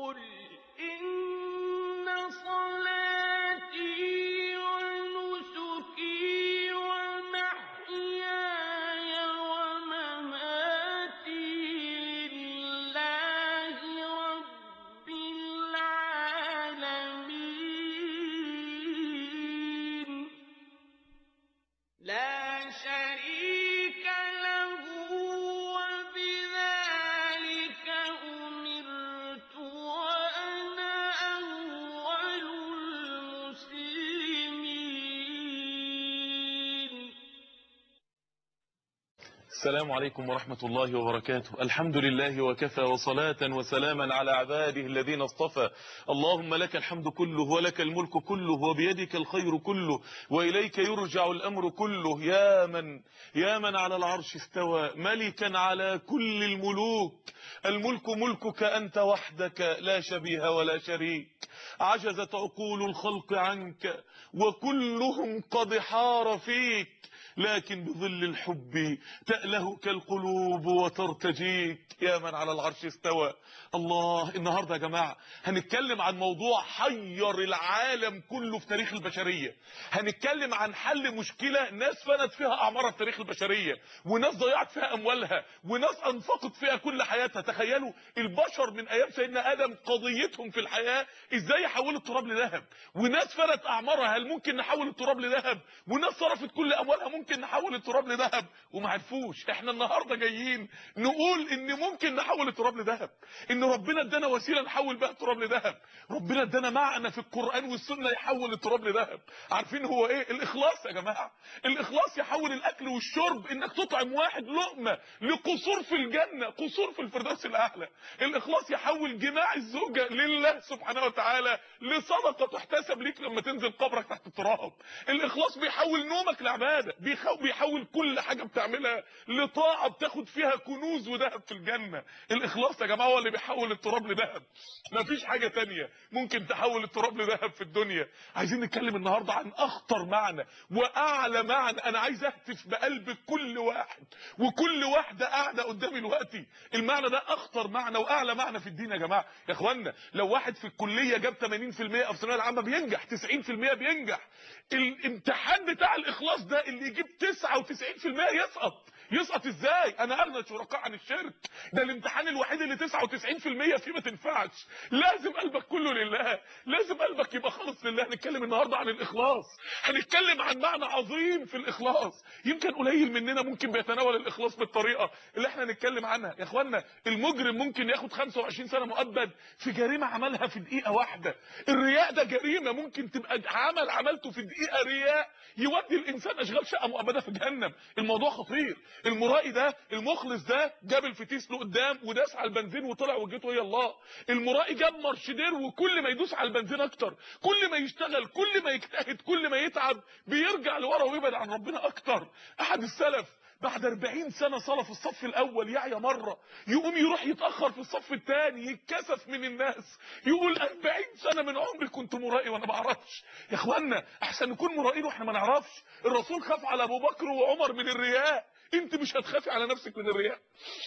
قل إن صلاتي ونسكي ومحياي ومماتي لله رب العالمين لا شريك له وبذلك أمرت وأنا أول المسلمين السلام عليكم ورحمة الله وبركاته الحمد لله وكفى وصلاة وسلاما على عباده الذين اصطفى اللهم لك الحمد كله ولك الملك كله وبيدك الخير كله وإليك يرجع الأمر كله يا من يا من على العرش استوى ملكا على كل الملوك الملك ملكك أنت وحدك لا شبيه ولا شريك عجزت عقول الخلق عنك وكلهم قد حار فيك لكن بظل الحب تألهك القلوب وترتجيك يا من على العرش استوى الله النهاردة يا جماعة هنتكلم عن موضوع حير العالم كله في تاريخ البشرية هنتكلم عن حل مشكلة ناس فنت فيها أعمارها في تاريخ البشرية وناس ضيعت فيها أموالها وناس أنفقت فيها كل حياتها تخيلوا البشر من أيام سيدنا آدم قضيتهم في الحياة إزاي يحولوا التراب لذهب وناس فنت أعمارها هل ممكن نحول التراب لذهب وناس صرفت كل أموالها ممكن نحول التراب لذهب وما عرفوش احنا النهارده جايين نقول ان ممكن نحول التراب لذهب ان ربنا ادانا وسيله نحول بها التراب لذهب ربنا ادانا معنى في القران والسنه يحول التراب لذهب عارفين هو ايه الاخلاص يا جماعه الاخلاص يحول الاكل والشرب انك تطعم واحد لقمه لقصور في الجنه قصور في الفردوس الاعلى الاخلاص يحول جماع الزوجه لله سبحانه وتعالى لصدقه تحتسب ليك لما تنزل قبرك تحت التراب الاخلاص بيحول نومك لعباده بيخو بيحول كل حاجه بتعملها لطاعه بتاخد فيها كنوز وذهب في الجنه الاخلاص يا جماعه هو اللي بيحول التراب لذهب مفيش حاجه تانية ممكن تحول التراب لذهب في الدنيا عايزين نتكلم النهارده عن اخطر معنى واعلى معنى انا عايز اهتف بقلب كل واحد وكل واحده قاعده قدامي دلوقتي المعنى ده اخطر معنى واعلى معنى في الدين يا جماعه يا اخوانا لو واحد في الكليه جاب 80% في الثانويه العامه بينجح 90% بينجح الامتحان بتاع الاخلاص ده اللي يجيب 99% يسقط يسقط ازاي انا اغنى شركاء عن الشرك ده الامتحان الوحيد اللي 99% فيه ما تنفعش لازم قلبك كله لله لازم قلبك يبقى خالص لله هنتكلم النهارده عن الاخلاص هنتكلم عن معنى عظيم في الاخلاص يمكن قليل مننا ممكن بيتناول الاخلاص بالطريقه اللي احنا هنتكلم عنها يا اخوانا المجرم ممكن ياخد 25 سنه مؤبد في جريمه عملها في دقيقه واحده الرياء ده جريمه ممكن تبقى عمل عملته في دقيقه رياء يودي الانسان اشغال شقه مؤبده في جهنم الموضوع خطير المرائي ده المخلص ده جاب الفتيس له قدام وداس على البنزين وطلع وجهته هي الله المرائي جاب مارشدير وكل ما يدوس على البنزين اكتر كل ما يشتغل كل ما يجتهد كل ما يتعب بيرجع لورا ويبعد عن ربنا اكتر احد السلف بعد 40 سنة صلاة في الصف الأول يعيا مرة يقوم يروح يتأخر في الصف الثاني يتكسف من الناس يقول 40 سنة من عمري كنت مرائي وأنا ما أعرفش يا إخوانا أحسن نكون مرائين وإحنا ما نعرفش الرسول خاف على أبو بكر وعمر من الرياء أنت مش هتخافي على نفسك من الرياء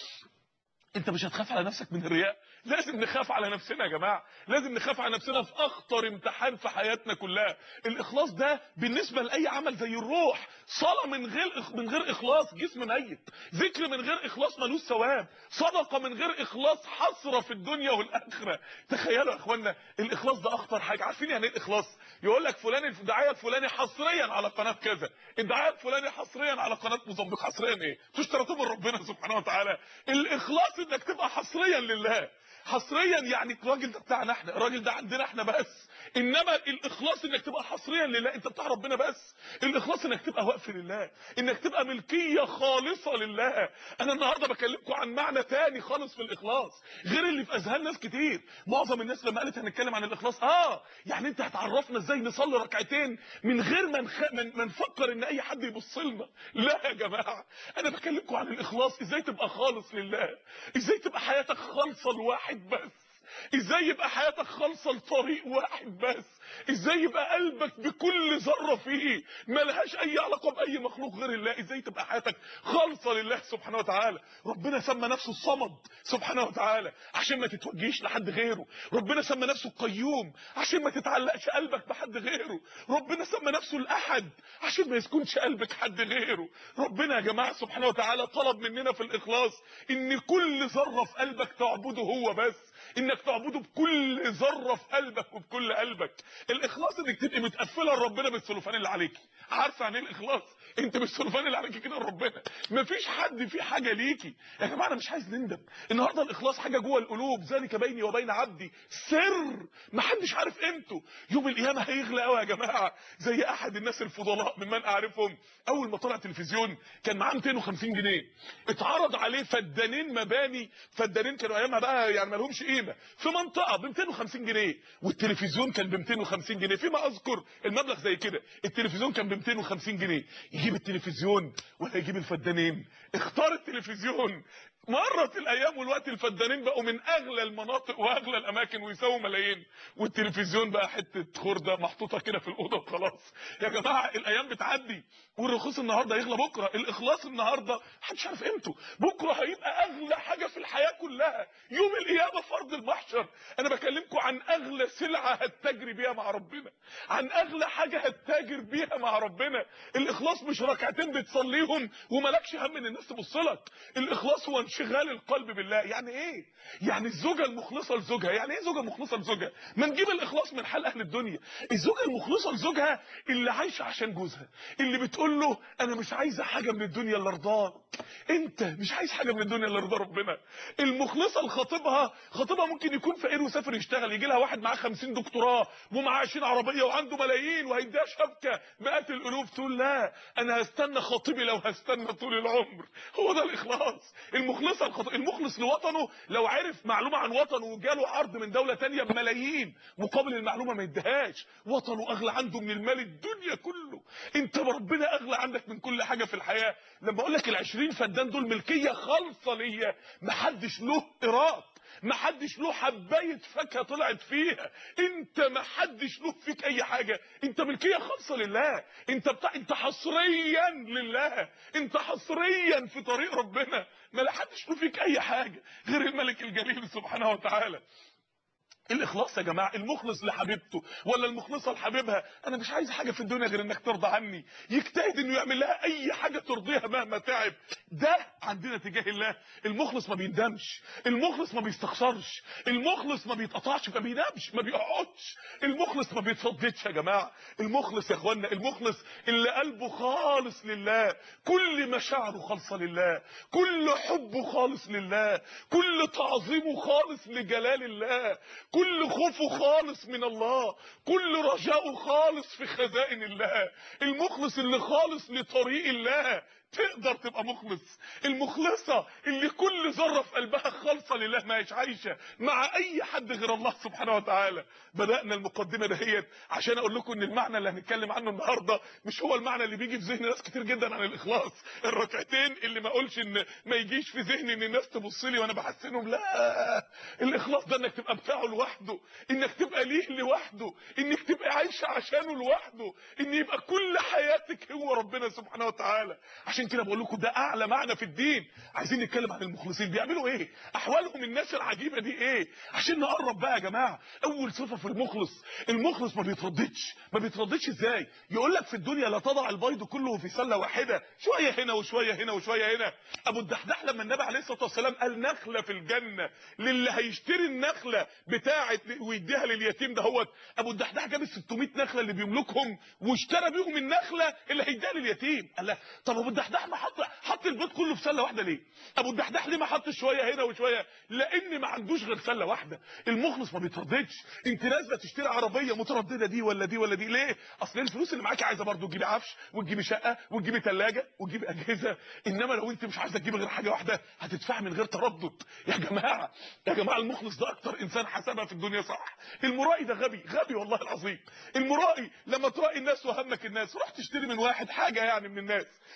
انت مش هتخاف على نفسك من الرياء لازم نخاف على نفسنا يا جماعه لازم نخاف على نفسنا في اخطر امتحان في حياتنا كلها الاخلاص ده بالنسبه لاي عمل زي الروح صلاه من غير من غير اخلاص جسم ميت ذكر من غير اخلاص ملوش ثواب صدقه من غير اخلاص حسره في الدنيا والاخره تخيلوا يا اخوانا الاخلاص ده اخطر حاجه عارفين يعني ايه الاخلاص يقول لك فلان الدعايه الفلاني حصريا على قناه كذا الدعايه الفلاني حصريا على قناه موزمبيق حصريا ايه تشترطوا من ربنا سبحانه وتعالى الاخلاص انك تبقى حصريا لله حصريا يعني الراجل ده بتاعنا احنا الراجل ده عندنا احنا بس انما الاخلاص انك تبقى حصريا لله انت بتاع ربنا بس الاخلاص انك تبقى وقف لله انك تبقى ملكيه خالصه لله انا النهارده بكلمكم عن معنى تاني خالص في الاخلاص غير اللي في اذهان ناس كتير معظم الناس لما قالت هنتكلم عن الاخلاص اه يعني انت هتعرفنا ازاي نصلي ركعتين من غير ما نخ... من... ما نفكر ان اي حد يبص لنا لا يا جماعه انا بكلمكم عن الاخلاص ازاي تبقى خالص لله ازاي تبقى حياتك خالصه لواحد بس ازاي يبقى حياتك خالصه لطريق واحد بس ازاي يبقى قلبك بكل ذره فيه ملهاش اي علاقه باي مخلوق غير الله ازاي تبقى حياتك خالصه لله سبحانه وتعالى ربنا سمى نفسه الصمد سبحانه وتعالى عشان ما تتوجهش لحد غيره ربنا سمى نفسه القيوم عشان ما تتعلقش قلبك بحد غيره ربنا سمى نفسه الاحد عشان ما يسكنش قلبك حد غيره ربنا يا جماعه سبحانه وتعالى طلب مننا في الاخلاص ان كل ذره في قلبك تعبده هو بس انك تعبده بكل ذره في قلبك وبكل قلبك الاخلاص انك تبقي متقفله لربنا بالسلوفان اللي عليكي عارفه يعني ايه الاخلاص انت بالسلوفان اللي عليكي كده لربنا مفيش حد في حاجه ليكي يا جماعه انا مش عايز نندم النهارده الاخلاص حاجه جوه القلوب ذلك بيني وبين عبدي سر محدش عارف قيمته يوم القيامه هيغلى قوي يا جماعه زي احد الناس الفضلاء ممن اعرفهم اول ما طلع تلفزيون كان معاه 250 جنيه اتعرض عليه فدانين مباني فدانين كانوا ايامها بقى يعني ما لهمش قيمه في منطقه ب 250 جنيه والتلفزيون كان ب 250 جنيه فيما اذكر المبلغ زي كده التلفزيون كان ب 250 جنيه يجيب التلفزيون ولا يجيب الفدانين اختار التلفزيون مرت الايام والوقت الفدانين بقوا من اغلى المناطق واغلى الاماكن ويساووا ملايين والتلفزيون بقى حته خرده محطوطه كده في الاوضه وخلاص يا جماعه الايام بتعدي والرخيص النهارده يغلى بكره الاخلاص النهارده محدش عارف قيمته بكره هيبقى اغلى حاجه في الحياه كلها يوم القيامه فرض المحشر انا بكلمكم عن اغلى سلعه هتتاجري بيها مع ربنا عن اغلى حاجه هتتاجر بيها مع ربنا الاخلاص مش ركعتين بتصليهم ومالكش هم ان الناس تبص لك الاخلاص هو انشغال القلب بالله يعني ايه يعني الزوجه المخلصه لزوجها يعني ايه زوجه مخلصه لزوجها ما نجيب الاخلاص من حال اهل الدنيا الزوجه المخلصه لزوجها اللي عايشه عشان جوزها اللي بتقول له انا مش عايزه حاجه من الدنيا الا رضاك انت مش عايز حاجه من الدنيا الا رضا ربنا المخلصه لخطيبها خطيبها ممكن يكون فقير وسافر يشتغل يجي لها واحد معاه 50 دكتوراه ومعاه 20 عربيه وعنده ملايين وهيديها شبكه مئات الالوف تقول لا انا هستنى خطيبي لو هستنى طول العمر هو ده الاخلاص المخلصه الخط... المخلص لوطنه لو عرف معلومه عن وطنه وجاله عرض من دوله تانية بملايين مقابل المعلومه ما يديهاش وطنه اغلى عنده من المال الدنيا كله انت ربنا اغلى عندك من كل حاجه في الحياه لما اقول لك ال20 فدان دول ملكيه خالصه ليا محدش له ايراد محدش له حبايه فاكهه طلعت فيها انت محدش له فيك اي حاجه انت ملكيه خالصه لله انت بتاع انت حصريا لله انت حصريا في طريق ربنا ما حدش له فيك اي حاجه غير الملك الجليل سبحانه وتعالى الاخلاص يا جماعه المخلص لحبيبته ولا المخلصه لحبيبها انا مش عايز حاجه في الدنيا غير انك ترضى عني يجتهد انه يعمل لها اي حاجه ترضيها مهما تعب ده عندنا تجاه الله المخلص ما بيندمش المخلص ما بيستخسرش المخلص ما بيتقطعش ما بينامش ما بيقعدش المخلص ما بيتصدتش يا جماعه المخلص يا اخوانا المخلص اللي قلبه خالص لله كل مشاعره خالصه لله كل حبه خالص لله كل تعظيمه خالص لجلال الله كل خوفه خالص من الله كل رجاؤه خالص في خزائن الله المخلص اللي خالص لطريق الله تقدر تبقى مخلص المخلصة اللي كل ذرة في قلبها خالصة لله ما هيش عايشة مع اي حد غير الله سبحانه وتعالى بدأنا المقدمة دهيت عشان اقول لكم ان المعنى اللي هنتكلم عنه النهاردة مش هو المعنى اللي بيجي في ذهن ناس كتير جدا عن الاخلاص الركعتين اللي ما اقولش ان ما يجيش في ذهني ان الناس تبص لي وانا بحسنهم لا الاخلاص ده انك تبقى بتاعه لوحده انك تبقى ليه لوحده انك تبقى عايشة عشانه لوحده ان يبقى كل حياتك هو ربنا سبحانه وتعالى عشان كده بقول لكم ده اعلى معنى في الدين عايزين نتكلم عن المخلصين بيعملوا ايه احوالهم الناس العجيبه دي ايه عشان نقرب بقى يا جماعه اول صفه في المخلص المخلص ما بيترددش ما بيترددش ازاي يقول لك في الدنيا لا تضع البيض كله في سله واحده شويه هنا وشويه هنا وشويه هنا ابو الدحداح لما النبي عليه الصلاه والسلام قال نخله في الجنه للي هيشتري النخله بتاعه ويديها لليتيم دهوت ابو الدحداح جاب ال 600 نخله اللي بيملكهم واشترى بيهم النخله اللي هيديها لليتيم قال لا طب ابو الدحداح ما حط حط البيض كله في سله واحده ليه ابو الدحداح ليه ما حط شويه هنا وشويه لان ما عندوش غير سله واحده المخلص ما بيترددش انت نازله تشتري عربيه متردده دي ولا دي ولا دي ليه اصل الفلوس اللي معاكي عايزه برضه تجيبي عفش وتجيبي شقه وتجيبي ثلاجه وتجيبي اجهزه انما لو انت مش عايزه تجيبي غير حاجه واحده هتدفعي من غير تردد يا جماعه يا جماعه المخلص ده اكتر انسان حسبها في الدنيا صح المرائي ده غبي غبي والله العظيم المرائي لما ترائي الناس وهمك الناس روح تشتري من واحد حاجه يعني من الناس فلقيته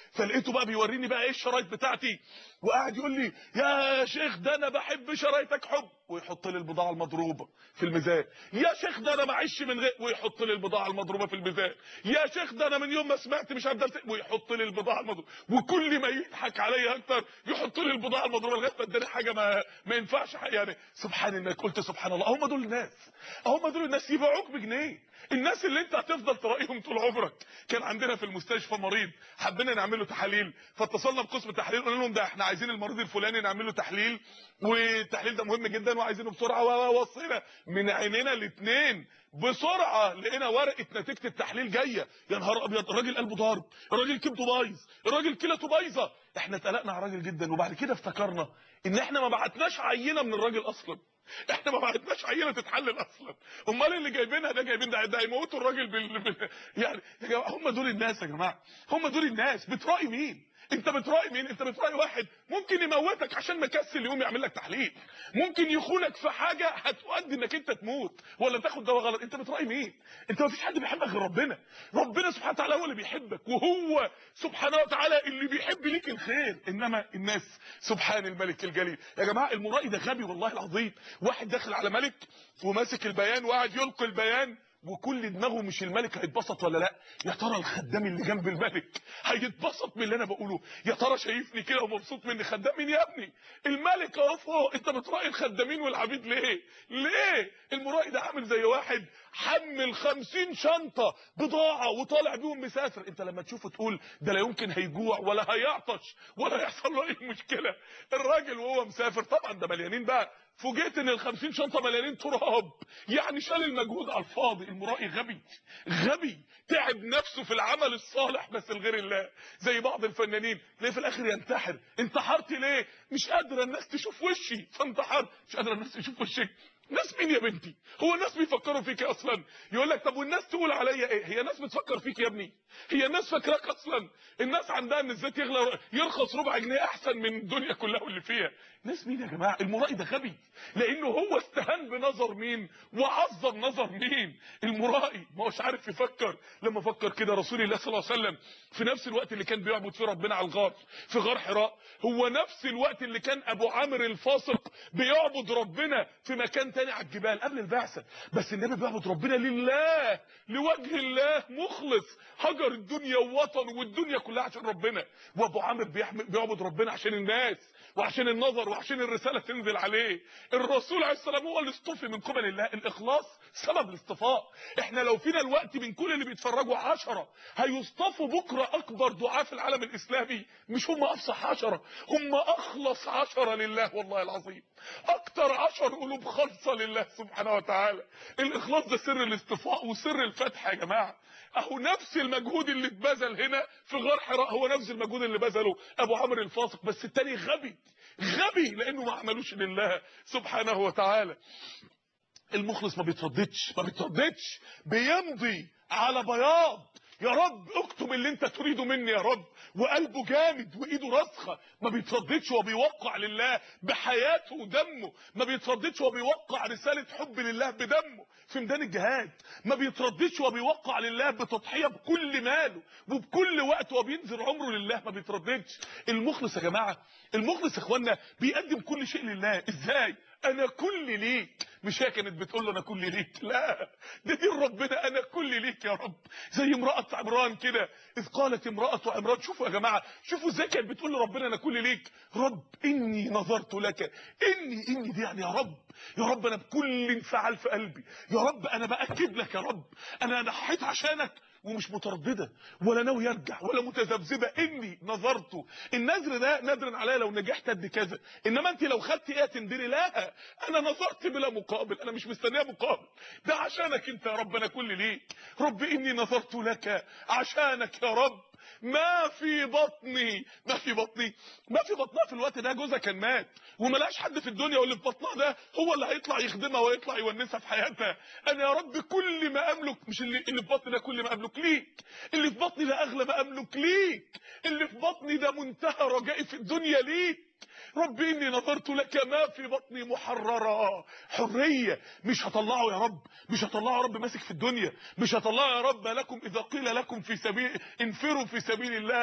لقيته بقى بيوريني بقى ايه الشرايط بتاعتي وقاعد يقول لي يا شيخ ده انا بحب شرايطك حب ويحط لي البضاعه المضروبه في الميزان يا شيخ ده انا معيش من غير ويحط لي البضاعه المضروبه في الميزان يا شيخ ده انا من يوم ما سمعت مش عارف درس إيه، ويحط لي البضاعه المضروبه وكل ما يضحك عليا اكتر يحط لي البضاعه المضروبه لغايه ما اداني حاجه ما ما ينفعش حق- يعني سبحان انك قلت سبحان الله هم دول الناس هم دول الناس يبيعوك بجنيه الناس اللي انت هتفضل تراقيهم طول عمرك كان عندنا في المستشفى مريض حبينا نعمل له تحاليل فاتصلنا بقسم التحاليل قلنا لهم ده احنا عايزين المريض الفلاني نعمل له تحليل والتحليل ده مهم جدا وعايزينه بسرعه ووصينا من عينينا الاثنين بسرعه لقينا ورقه نتيجه التحليل جايه يا نهار ابيض الراجل قلبه ضارب الراجل كبده بايظ الراجل كلته بايظه احنا اتقلقنا على الراجل جدا وبعد كده افتكرنا ان احنا ما بعتناش عينه من الراجل اصلا احنا ما بعتناش عينه تتحلل اصلا امال اللي جايبينها ده جايبين ده, ده هيموتوا الراجل بال... بال... يعني يا جماعه هم دول الناس يا جماعه هم دول الناس بتراقي مين انت بتراقي مين انت بتراقي واحد ممكن يموتك عشان مكسل يقوم يعمل لك تحليل ممكن يخونك في حاجه هتؤدي انك انت تموت ولا تاخد دواء غلط انت بتراقي مين انت ما فيش حد بيحبك غير ربنا ربنا سبحانه وتعالى هو اللي بيحبك وهو سبحانه وتعالى اللي بيحب ليك الخير انما الناس سبحان الملك الجليل يا جماعه المرائي ده غبي والله العظيم واحد داخل على ملك وماسك البيان وقاعد يلقي البيان وكل دماغه مش الملك هيتبسط ولا لا يا ترى الخدام اللي جنب الملك هيتبسط من اللي انا بقوله يا ترى شايفني كده ومبسوط مني خدام مين يا ابني الملك اهو فوق انت بتراعي الخدامين والعبيد ليه ليه المرائي ده عامل زي واحد حمل خمسين شنطة بضاعة وطالع بيهم مسافر انت لما تشوفه تقول ده لا يمكن هيجوع ولا هيعطش ولا يحصل له اي مشكلة الراجل وهو مسافر طبعا ده مليانين بقى فوجئت ان الخمسين شنطة مليانين تراب يعني شال المجهود على الفاضي المرائي غبي غبي تعب نفسه في العمل الصالح بس لغير الله زي بعض الفنانين ليه في الاخر ينتحر انتحرت ليه مش قادرة الناس تشوف وشي فانتحرت مش قادرة الناس تشوف وشك ناس مين يا بنتي هو الناس بيفكروا فيك اصلا يقول لك طب والناس تقول عليا ايه هي الناس بتفكر فيك يا ابني هي الناس فاكراك اصلا الناس عندها ان الزيت يغلى يرخص ربع جنيه احسن من الدنيا كلها واللي فيها ناس مين يا جماعه المرائي ده غبي لانه هو استهان بنظر مين وعظم نظر مين المرائي ما هوش عارف يفكر لما فكر كده رسول الله صلى الله عليه وسلم في نفس الوقت اللي كان بيعبد فيه ربنا على الغار في غار حراء هو نفس الوقت اللي كان ابو عامر الفاسق بيعبد ربنا في مكان تاني على الجبال قبل البعثه بس النبي بيعبد ربنا لله لوجه الله مخلص هجر الدنيا ووطن والدنيا كلها عشان ربنا وابو عامر بيحمل بيعبد ربنا عشان الناس وعشان النظر وعشان الرساله تنزل عليه الرسول عليه السلام هو اللي اصطفي من قبل الله الاخلاص سبب الاصطفاء احنا لو فينا الوقت من كل اللي بيتفرجوا عشرة هيصطفوا بكره اكبر دعاة في العالم الاسلامي مش هم افصح عشرة هم اخلص عشرة لله والله العظيم اكتر عشر قلوب خالصة لله سبحانه وتعالى الاخلاص ده سر الاصطفاء وسر الفتح يا جماعة اهو نفس المجهود اللي اتبذل هنا في غار حراء هو نفس المجهود اللي بذله ابو عمرو الفاسق بس التاني غبي غبي لانه ما عملوش لله سبحانه وتعالى المخلص ما بيترددش ما بيترددش بيمضي على بياض يا رب اكتب اللي انت تريده مني يا رب وقلبه جامد وايده راسخه ما بيترددش وبيوقع لله بحياته ودمه ما بيترددش وبيوقع رساله حب لله بدمه في ميدان الجهاد ما بيترددش وبيوقع لله بتضحيه بكل ماله وبكل وقت وبينذر عمره لله ما بيترددش المخلص يا جماعه المخلص يا اخوانا بيقدم كل شيء لله ازاي انا كل ليك مش هي كانت بتقول له انا كل ليك لا ده دين ربنا انا كل ليك يا رب زي امراه عمران كده اذ قالت امراه عمران شوفوا يا جماعه شوفوا ازاي كانت بتقول لربنا انا كل ليك رب اني نظرت لك اني اني دي يعني يا رب يا رب انا بكل انفعال في قلبي يا رب انا باكد لك يا رب انا ضحيت عشانك ومش متردده ولا ناوي ارجع ولا متذبذبه اني نظرت النذر ده نذر عليا لو نجحت ادي كذا انما انت لو خدت ايه تندري لا انا نظرت بلا مقابل انا مش مستنيه مقابل ده عشانك انت يا رب انا كل ليك رب اني نظرت لك عشانك يا رب ما في بطني ما في بطني ما في بطنها في الوقت ده جوزها كان مات وملاش حد في الدنيا واللي في بطنها ده هو اللي هيطلع يخدمها ويطلع يونسها في حياتها انا يا رب كل ما املك مش اللي, اللي في بطني ده كل ما املك ليك اللي في بطني ده اغلى ما املك ليك اللي في بطني ده منتهى رجائي في الدنيا ليك رب اني نظرت لك ما في بطني محررة حرية مش هطلعه يا رب مش هطلعه يا رب ماسك في الدنيا مش هطلعه يا رب لكم اذا قيل لكم في سبيل انفروا في سبيل الله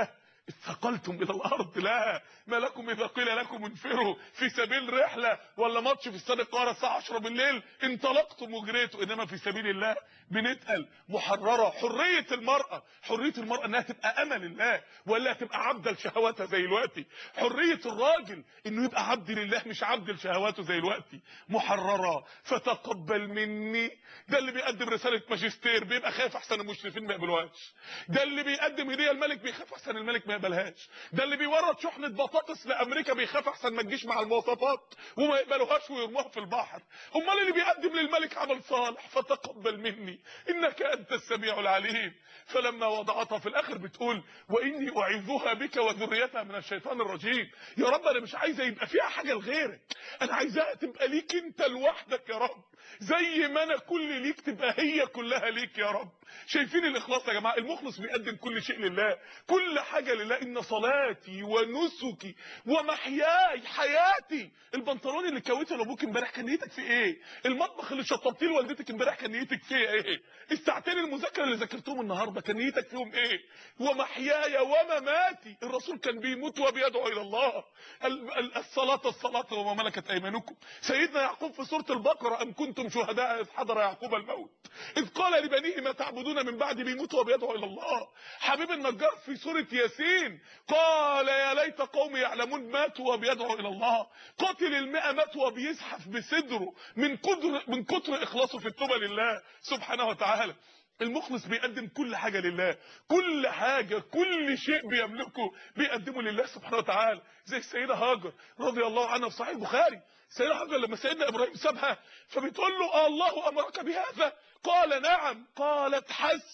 اثقلتم الى الارض لا ما لكم اذا قيل لكم انفروا في سبيل رحله ولا ماتش في استاد القاهره الساعه 10 بالليل انطلقتم وجريتوا انما في سبيل الله بنتقل محرره حريه المراه حريه المراه انها تبقى امل الله ولا تبقى عبده لشهواتها زي دلوقتي حريه الراجل انه يبقى عبد لله مش عبد لشهواته زي دلوقتي محرره فتقبل مني ده اللي بيقدم رساله ماجستير بيبقى خايف احسن المشرفين ما يقبلوهاش ده اللي بيقدم هديه الملك بيخاف احسن الملك ما يقبلهاش ده اللي بيورد شحنه بطاطس لامريكا بيخاف احسن ما تجيش مع المواصفات وما يقبلوهاش ويرموها في البحر امال اللي بيقدم للملك عمل صالح فتقبل مني انك انت السميع العليم فلما وضعتها في الاخر بتقول واني اعيذها بك وذريتها من الشيطان الرجيم يا رب انا مش عايزه يبقى فيها حاجه لغيرك انا عايزاها تبقى ليك انت لوحدك يا رب زي ما انا كل ليك تبقى هي كلها ليك يا رب شايفين الاخلاص يا جماعه المخلص بيقدم كل شيء لله كل حاجه لله ان صلاتي ونسكي ومحياي حياتي البنطلون اللي كويته لابوك امبارح كان نيتك في ايه المطبخ اللي شطبتيه لوالدتك امبارح كان نيتك فيه ايه الساعتين المذاكره اللي ذاكرتهم النهارده كان نيتك فيهم ايه ومحياي ومماتي الرسول كان بيموت وبيدعو الى الله ال- ال- الصلاه الصلاه وما ملكت ايمانكم سيدنا يعقوب في سوره البقره ام كنتم شهداء اذ حضر يعقوب الموت اذ قال لبنيه ما تعبدون من بعد بيموت وبيدعو الى الله حبيب النجار في سوره ياسين قال يا ليت قومي يعلمون ماتوا وبيدعو الى الله قاتل المئة مات وبيزحف بصدره من كتر من كتر اخلاصه في التوبه لله سبحانه وتعالى المخلص بيقدم كل حاجة لله كل حاجة كل شيء بيملكه بيقدمه لله سبحانه وتعالى زي السيدة هاجر رضي الله عنها في صحيح البخاري السيدة هاجر لما سيدنا إبراهيم سابها فبتقول له آه الله أمرك بهذا قال نعم قالت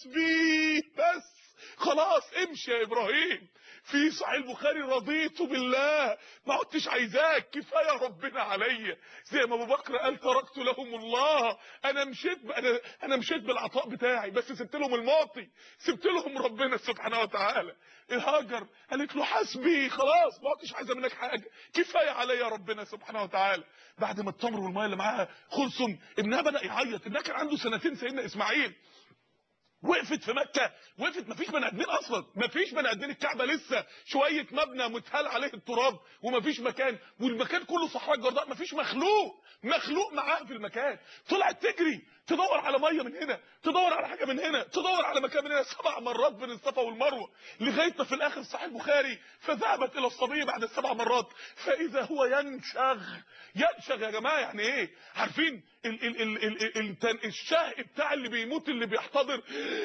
حسبي بس خلاص امشي يا ابراهيم في صحيح البخاري رضيت بالله ما عدتش عايزاك كفايه ربنا عليا زي ما ابو بكر قال تركت لهم الله انا مشيت ب... انا انا مشيت بالعطاء بتاعي بس سبت لهم المعطي سبت لهم ربنا سبحانه وتعالى هاجر قالت له حسبي خلاص ما عدتش عايزه منك حاجه كفايه عليا ربنا سبحانه وتعالى بعد ما التمر والميه اللي معاها خلصوا ابنها بدا يعيط ابنها كان عنده سنتين سيدنا اسماعيل وقفت في مكة وقفت مفيش بني ادمين اصلا مفيش بني ادمين الكعبة لسه شوية مبنى متهال عليه التراب ومفيش مكان والمكان كله صحراء جرداء مفيش مخلوق مخلوق معاها في المكان طلعت تجري تدور على ميه من هنا تدور على حاجه من هنا تدور على مكان من هنا سبع مرات بين الصفا والمروه لغايه ما في الاخر صحيح البخاري فذهبت الى الصبي بعد السبع مرات فاذا هو ينشغ ينشغ يا جماعه يعني ايه عارفين ال ال ال ال ال ال الشهق بتاع اللي بيموت اللي بيحتضر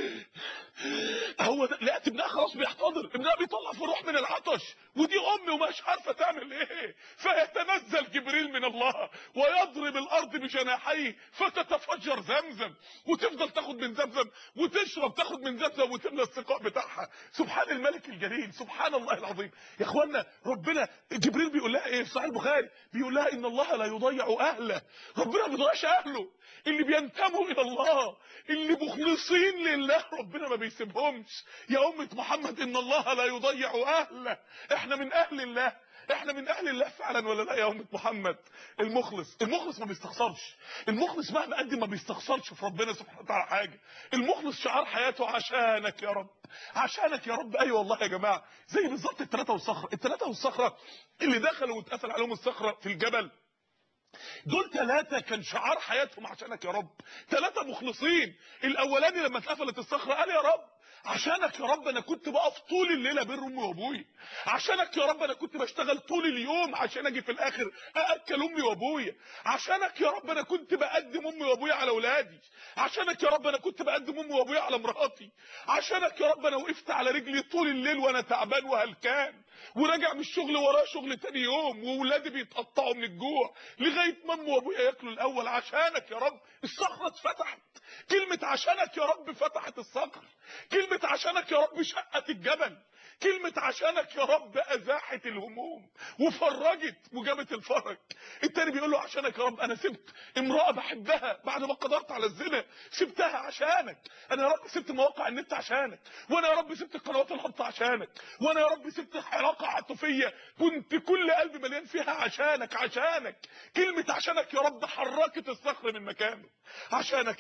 هو ده لقيت ابنها خلاص بيحتضر ابنها بيطلع في الروح من العطش ودي امي ومش عارفه تعمل ايه فيتنزل جبريل من الله ويضرب الارض بجناحيه فتتفجر زمزم وتفضل تاخد من زمزم وتشرب تاخد من زمزم وتملى السقاء بتاعها سبحان الملك الجليل سبحان الله العظيم يا اخوانا ربنا جبريل بيقول لها ايه في صحيح البخاري بيقول لها ان الله لا يضيع اهله ربنا ما بيضيعش اهله اللي بينتموا الى الله اللي مخلصين لله ربنا ما بيسيبهمش يا امه محمد ان الله لا يضيع اهله احنا من اهل الله احنا من اهل الله فعلا ولا لا يا امه محمد المخلص المخلص ما بيستخسرش المخلص مهما قدم ما بيستخسرش في ربنا سبحانه وتعالى حاجه المخلص شعار حياته عشانك يا رب عشانك يا رب ايوه والله يا جماعه زي بالظبط الثلاثه والصخره الثلاثه والصخره اللي دخلوا واتقفل عليهم الصخره في الجبل دول ثلاثة كان شعار حياتهم عشانك يا رب ثلاثة مخلصين الأولاني لما اتقفلت الصخرة قال يا رب عشانك يا رب انا كنت بقف طول الليله بين امي وابويا عشانك يا رب انا كنت بشتغل طول اليوم عشان اجي في الاخر ااكل امي وابويا عشانك يا رب انا كنت بقدم امي وابويا على اولادي عشانك يا رب انا كنت بقدم امي وابويا على مراتي عشانك يا رب انا وقفت على رجلي طول الليل وانا تعبان وهلكان وراجع من الشغل وراه شغل تاني يوم واولادي بيتقطعوا من الجوع لغايه ما امي وابويا ياكلوا الاول عشانك يا رب الصخره اتفتحت كلمه عشانك يا رب فتحت الصخر كلمه عشانك يا رب شقت الجبل كلمة عشانك يا رب أزاحت الهموم وفرجت وجابت الفرج التاني بيقول له عشانك يا رب أنا سبت امرأة بحبها بعد ما قدرت على الزنا سبتها عشانك أنا يا رب سبت مواقع النت عشانك وأنا يا رب سبت القنوات الهابطة عشانك وأنا يا رب سبت علاقة عاطفية كنت كل قلبي مليان فيها عشانك عشانك كلمة عشانك يا رب حركت الصخر من مكانه عشانك يا رب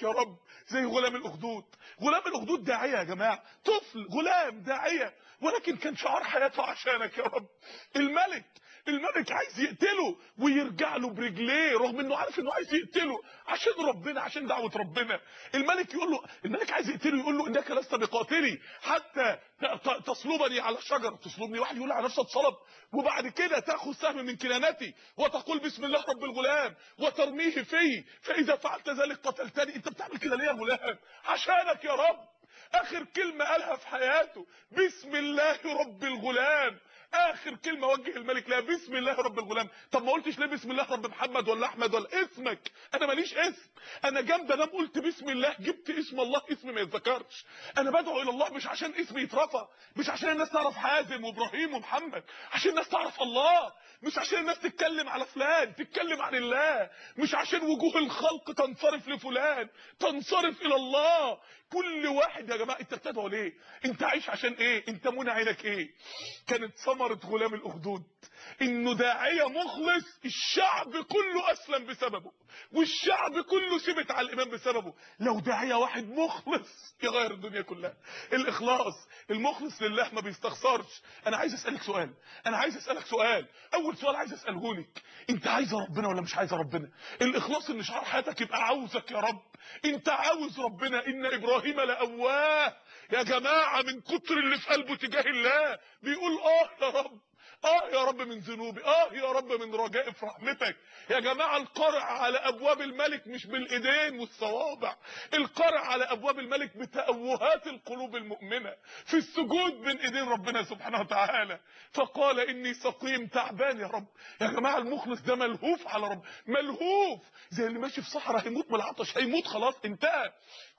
زي غلام الاخدود غلام الاخدود داعيه يا جماعه طفل غلام داعيه ولكن كان شعار حياته عشانك يا رب الملك الملك عايز يقتله ويرجع له برجليه رغم انه عارف انه عايز يقتله عشان ربنا عشان دعوه ربنا الملك يقول له الملك عايز يقتله يقول له انك لست بقاتلي حتى ت- تصلبني على الشجره تصلبني واحد يقول على نفسه اتصلب وبعد كده تاخذ سهم من كنانتي وتقول بسم الله رب الغلام وترميه في فاذا فعلت ذلك قتلتني انت بتعمل كده ليه يا غلام عشانك يا رب اخر كلمه قالها في حياته بسم الله رب الغلام اخر كلمه وجه الملك لها بسم الله رب الغلام طب ما قلتش ليه بسم الله رب محمد ولا احمد ولا اسمك انا ماليش اسم انا جنب انام قلت بسم الله جبت اسم الله اسم ما يتذكرش انا بدعو الى الله مش عشان اسمي يترفع مش عشان الناس تعرف حازم وابراهيم ومحمد عشان الناس تعرف الله مش عشان الناس تتكلم على فلان تتكلم عن الله مش عشان وجوه الخلق تنصرف لفلان تنصرف الى الله كل واحد يا جماعه انت بتدعو ليه انت عايش عشان ايه انت منى عينك ايه كانت ثمره غلام الاخدود انه داعيه مخلص الشعب كله اسلم بسببه والشعب كله ثبت على الايمان بسببه لو داعيه واحد مخلص يغير الدنيا كلها الاخلاص المخلص لله ما بيستخسرش انا عايز اسالك سؤال انا عايز اسالك سؤال اول سؤال عايز اساله لك انت عايزه ربنا ولا مش عايزه ربنا الاخلاص ان شعار حياتك يبقى عاوزك يا رب انت عاوز ربنا ان ابراهيم لأواه يا جماعه من كتر اللي في قلبه تجاه الله بيقول اه يا رب اه يا رب من ذنوبي اه يا رب من رجائي في رحمتك يا جماعه القرع على ابواب الملك مش بالايدين والصوابع القرع على ابواب الملك بتأوهات القلوب المؤمنه في السجود بين ايدين ربنا سبحانه وتعالى فقال اني سقيم تعبان يا رب يا جماعه المخلص ده ملهوف على رب ملهوف زي اللي ماشي في صحراء هيموت من العطش هيموت خلاص انتهى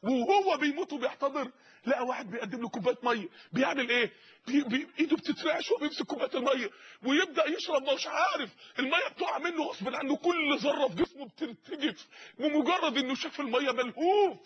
وهو بيموت وبيحتضر لقى واحد بيقدم له كوبايه ميه بيعمل ايه بي بي ايده بتترعش وهو بيمسك كوبايه الميه ويبدا يشرب ما مش عارف الميه بتقع منه غصب عنه كل ذره في جسمه بترتجف بمجرد انه شاف الميه ملهوف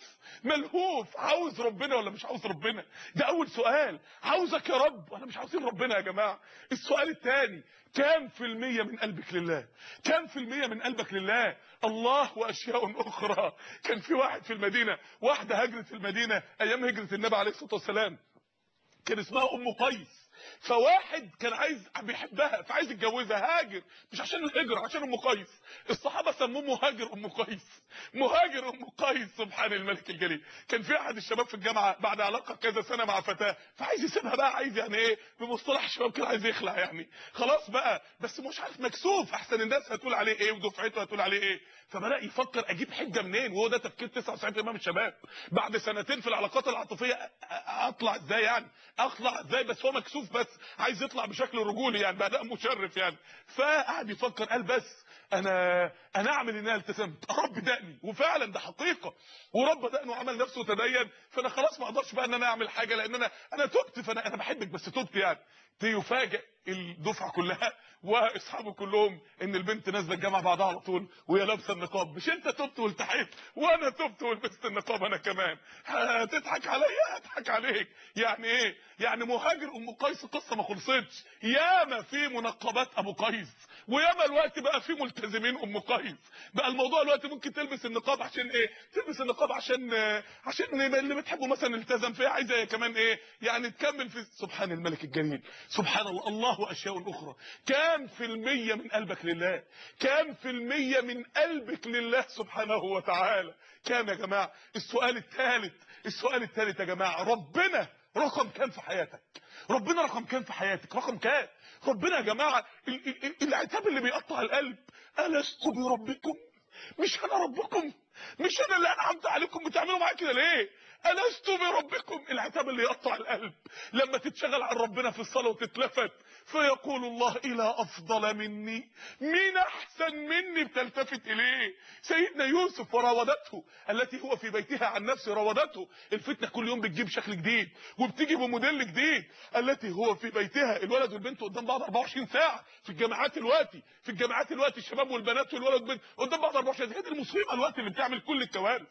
ملهوف عاوز ربنا ولا مش عاوز ربنا ده اول سؤال عاوزك يا رب وانا مش عاوزين ربنا يا جماعه السؤال الثاني كام في المية من قلبك لله كام في المية من قلبك لله الله واشياء اخرى كان في واحد في المدينة واحدة هجرت المدينة ايام هجرة النبي عليه الصلاة والسلام كان اسمها ام قيس فواحد كان عايز بيحبها فعايز يتجوزها هاجر مش عشان الهجرة عشان ام قيس الصحابه سموه مهاجر ام قيس مهاجر ام قيس سبحان الملك الجليل كان في احد الشباب في الجامعه بعد علاقه كذا سنه مع فتاه فعايز يسيبها بقى عايز يعني ايه بمصطلح الشباب كده عايز يخلع يعني خلاص بقى بس مش عارف مكسوف احسن الناس هتقول عليه ايه ودفعته هتقول عليه ايه فبدا يفكر اجيب حجه منين وهو ده تفكير 99% من الشباب بعد سنتين في العلاقات العاطفيه أ- أ- اطلع ازاي يعني اطلع ازاي بس هو مكسوف بس عايز يطلع بشكل رجولي يعني باداء مشرف يعني فقعد يفكر قال بس انا انا اعمل ان انا التزمت رب دقني وفعلا ده حقيقه ورب دقنه عمل نفسه تدين فانا خلاص ما اقدرش بقى ان انا اعمل حاجه لان انا انا تبت فانا انا بحبك بس تبت يعني تفاجئ الدفعه كلها واصحابه كلهم ان البنت نازله الجامعه بعدها على طول وهي لابسه النقاب مش انت تبت والتحيت وانا تبت ولبست النقاب انا كمان هتضحك عليا هضحك عليك يعني ايه يعني مهاجر ام قيس القصه ما خلصتش ياما في منقبات ابو قيس وياما الوقت بقى في ملتزمين ام قيس بقى الموضوع الوقت ممكن تلبس النقاب عشان ايه تلبس النقاب عشان آه، عشان اللي بتحبه مثلا التزم فيها عايزه هي كمان ايه يعني تكمل في سبحان الملك الجليل سبحان الله الله واشياء اخرى كام في المية من قلبك لله كام في المية من قلبك لله سبحانه وتعالى كام يا جماعه السؤال الثالث السؤال الثالث يا جماعه ربنا رقم كام في حياتك ربنا رقم كام في حياتك رقم كام ربنا يا جماعه ال- ال- ال- العتاب اللي بيقطع القلب الست بربكم مش انا ربكم مش انا اللي انعمت عليكم بتعملوا معايا كده ليه الست بربكم العتاب اللي يقطع القلب لما تتشغل عن ربنا في الصلاه وتتلفت فيقول الله الى افضل مني مين احسن مني بتلتفت اليه سيدنا يوسف وراودته التي هو في بيتها عن نفسه راودته الفتنه كل يوم بتجيب شكل جديد وبتيجي بموديل جديد التي هو في بيتها الولد والبنت قدام بعض 24 ساعه في الجامعات الوقتي في الجامعات الوقتي الشباب والبنات والولد والبنت قدام بعض 24 ساعه هي دي المصيبه الوقت اللي بتعمل كل الكوارث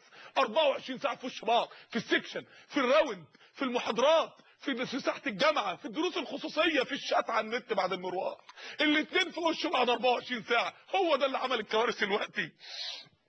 24 ساعه في وش بعض في السكشن في الراوند في المحاضرات في في ساحه الجامعه في الدروس الخصوصيه في الشات على النت بعد المروح الاثنين في وش بعض 24 ساعه هو ده اللي عمل الكوارث الوقتي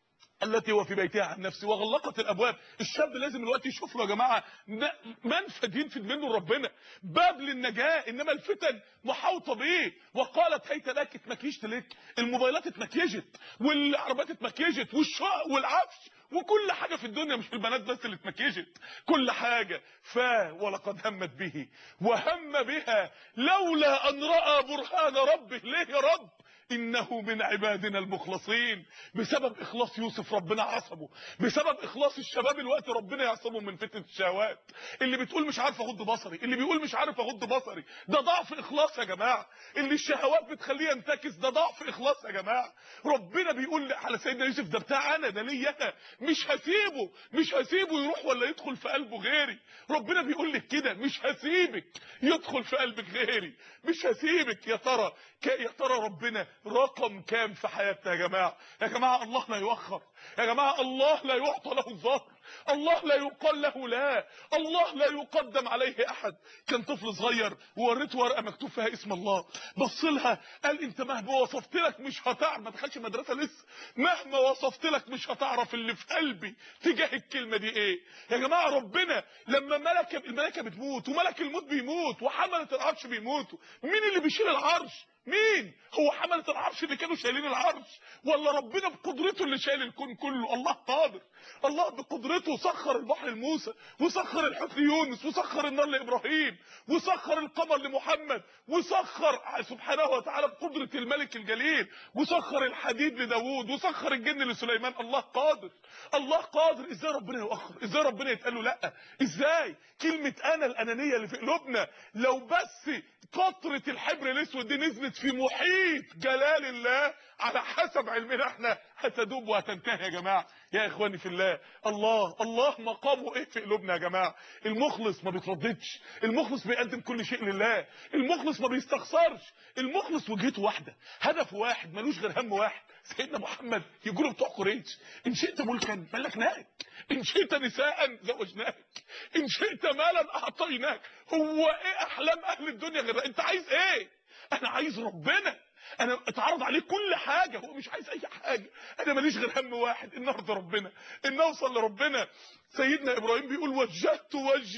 التي هو في بيتها عن نفسه وغلقت الابواب الشاب لازم الوقت يشوف له يا جماعه ن- منفذ ينفذ منه ربنا باب للنجاه انما الفتن محاوطه بيه وقالت هيت لك اتمكيشت لك الموبايلات اتمكيجت والعربيات اتمكيجت والشقق والعفش وكل حاجه في الدنيا مش البنات بس اللي اتمكيجت كل حاجه ف ولقد همت به وهم بها لولا ان راى برهان ربه ليه يا رب انه من عبادنا المخلصين بسبب اخلاص يوسف ربنا عصمه بسبب اخلاص الشباب الوقت ربنا يعصمه من فتنه الشهوات اللي بتقول مش عارف اغض بصري اللي بيقول مش عارف اغض بصري ده ضعف اخلاص يا جماعه اللي الشهوات بتخليه ينتكس ده ضعف اخلاص يا جماعه ربنا بيقول على سيدنا يوسف ده بتاع انا ده ليا انا مش هسيبه مش هسيبه يروح ولا يدخل في قلبه غيري ربنا بيقول لك كده مش هسيبك يدخل في قلبك غيري مش هسيبك يا ترى ك- يا ترى ربنا رقم كام في حياتنا يا جماعه يا جماعه الله لا يؤخر يا جماعه الله لا يعطى له الظهر الله لا يقال له لا الله لا يقدم عليه احد كان طفل صغير ووريته ورقه مكتوب فيها اسم الله بص لها قال انت مهما وصفت لك مش هتعرف ما دخلش مدرسه لسه مهما وصفت لك مش هتعرف اللي في قلبي تجاه الكلمه دي ايه يا جماعه ربنا لما ملك الملائكه بتموت وملك الموت بيموت وحمله العرش بيموتوا مين اللي بيشيل العرش مين هو حملة العرش اللي كانوا شايلين العرش ولا ربنا بقدرته اللي شايل الكون كله الله قادر الله بقدرته سخر البحر لموسى وسخر الحوت ليونس وسخر النار لابراهيم وسخر القمر لمحمد وسخر سبحانه وتعالى بقدرة الملك الجليل وسخر الحديد لداوود وسخر الجن لسليمان الله قادر الله قادر ازاي ربنا يؤخر ازاي ربنا يتقال له لا ازاي كلمة انا الانانية اللي في قلوبنا لو بس قطرة الحبر الاسود دي نزلت في محيط جلال الله على حسب علمنا احنا هتدوب وهتنتهي يا جماعة يا اخواني في الله الله الله مقامه ايه في قلوبنا يا جماعة المخلص ما بيترددش المخلص بيقدم كل شيء لله المخلص ما بيستخسرش المخلص وجهته واحدة هدف واحد ملوش غير هم واحد سيدنا محمد يقولوا بتوع قريش ان شئت ملكا ملكناك ان شئت نساء زوجناك ان شئت مالا اعطيناك هو ايه احلام اهل الدنيا غير انت عايز ايه انا عايز ربنا انا اتعرض عليه كل حاجه هو مش عايز اي حاجه انا ماليش غير هم واحد ان ارضى ربنا ان اوصل لربنا سيدنا ابراهيم بيقول وجهت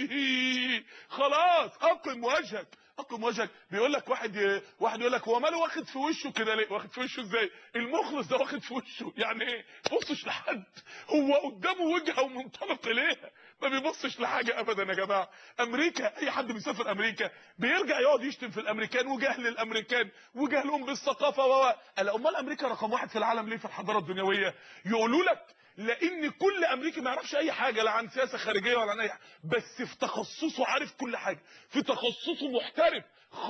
وجهي خلاص اقم وجهك اقم وجهك بيقول لك واحد ي... واحد يقول لك هو ماله واخد في وشه كده ليه واخد في وشه ازاي المخلص ده واخد في وشه يعني ايه بصش لحد هو قدامه وجهه ومنطلق اليها ما بيبصش لحاجه ابدا يا جماعه امريكا اي حد بيسافر امريكا بيرجع يقعد يشتم في الامريكان وجهل الامريكان وجهلهم بالثقافه و قال امال امريكا رقم واحد في العالم ليه في الحضاره الدنيويه يقولوا لك لان كل امريكي ما يعرفش اي حاجه لا عن سياسه خارجيه ولا عن اي حاجه بس في تخصصه عارف كل حاجه في تخصصه محترف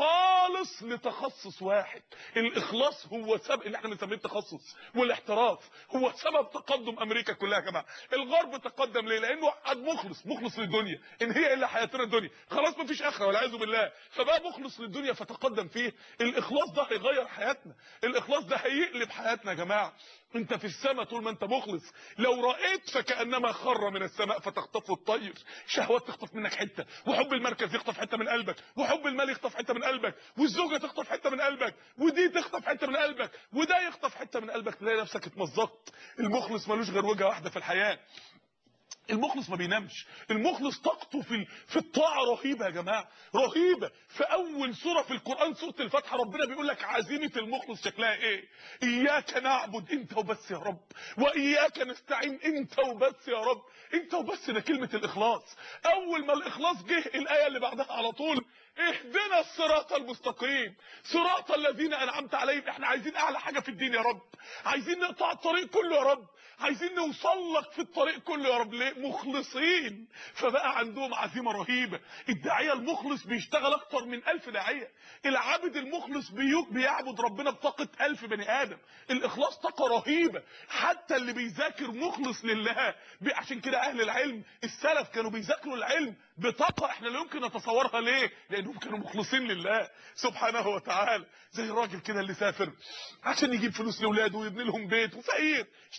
خالص لتخصص واحد الاخلاص هو سبب اللي احنا بنسميه التخصص والاحتراف هو سبب تقدم امريكا كلها يا جماعه الغرب تقدم ليه لانه قد مخلص مخلص للدنيا ان هي الا حياتنا الدنيا خلاص مفيش اخره والعياذ بالله فبقى مخلص للدنيا فتقدم فيه الاخلاص ده هيغير حياتنا الاخلاص ده هيقلب حياتنا يا جماعه انت في السماء طول ما انت مخلص لو رأيت فكأنما خر من السماء فتخطفه الطير شهوات تخطف منك حتة وحب المركز يخطف حتة من قلبك وحب المال يخطف حتة من قلبك والزوجة تخطف حتة من قلبك ودي تخطف حتة من قلبك وده يخطف حتة من قلبك تلاقي نفسك اتمزقت المخلص ملوش غير وجهة واحدة في الحياة المخلص ما بينامش المخلص طاقته في ال- في الطاعه رهيبه يا جماعه رهيبه في اول سوره في القران سوره الفاتحه ربنا بيقول لك عزيمه المخلص شكلها ايه اياك نعبد انت وبس يا رب واياك نستعين انت وبس يا رب انت وبس ده كلمه الاخلاص اول ما الاخلاص جه الايه اللي بعدها على طول اهدنا الصراط المستقيم صراط الذين انعمت عليهم احنا عايزين اعلى حاجه في الدين يا رب عايزين نقطع الطريق كله يا رب عايزين نوصل لك في الطريق كله يا رب ليه مخلصين فبقى عندهم عزيمه رهيبه الداعيه المخلص بيشتغل اكتر من ألف داعيه العابد المخلص بيو- بيعبد ربنا بطاقه ألف بني ادم الاخلاص طاقه رهيبه حتى اللي بيذاكر مخلص لله بي- عشان كده اهل العلم السلف كانوا بيذاكروا العلم بطاقه احنا لا يمكن نتصورها ليه لانهم كانوا مخلصين لله سبحانه وتعالى زي الراجل كده اللي سافر عشان يجيب فلوس لاولاده ويبني لهم بيت وفقير اشتغل في الفن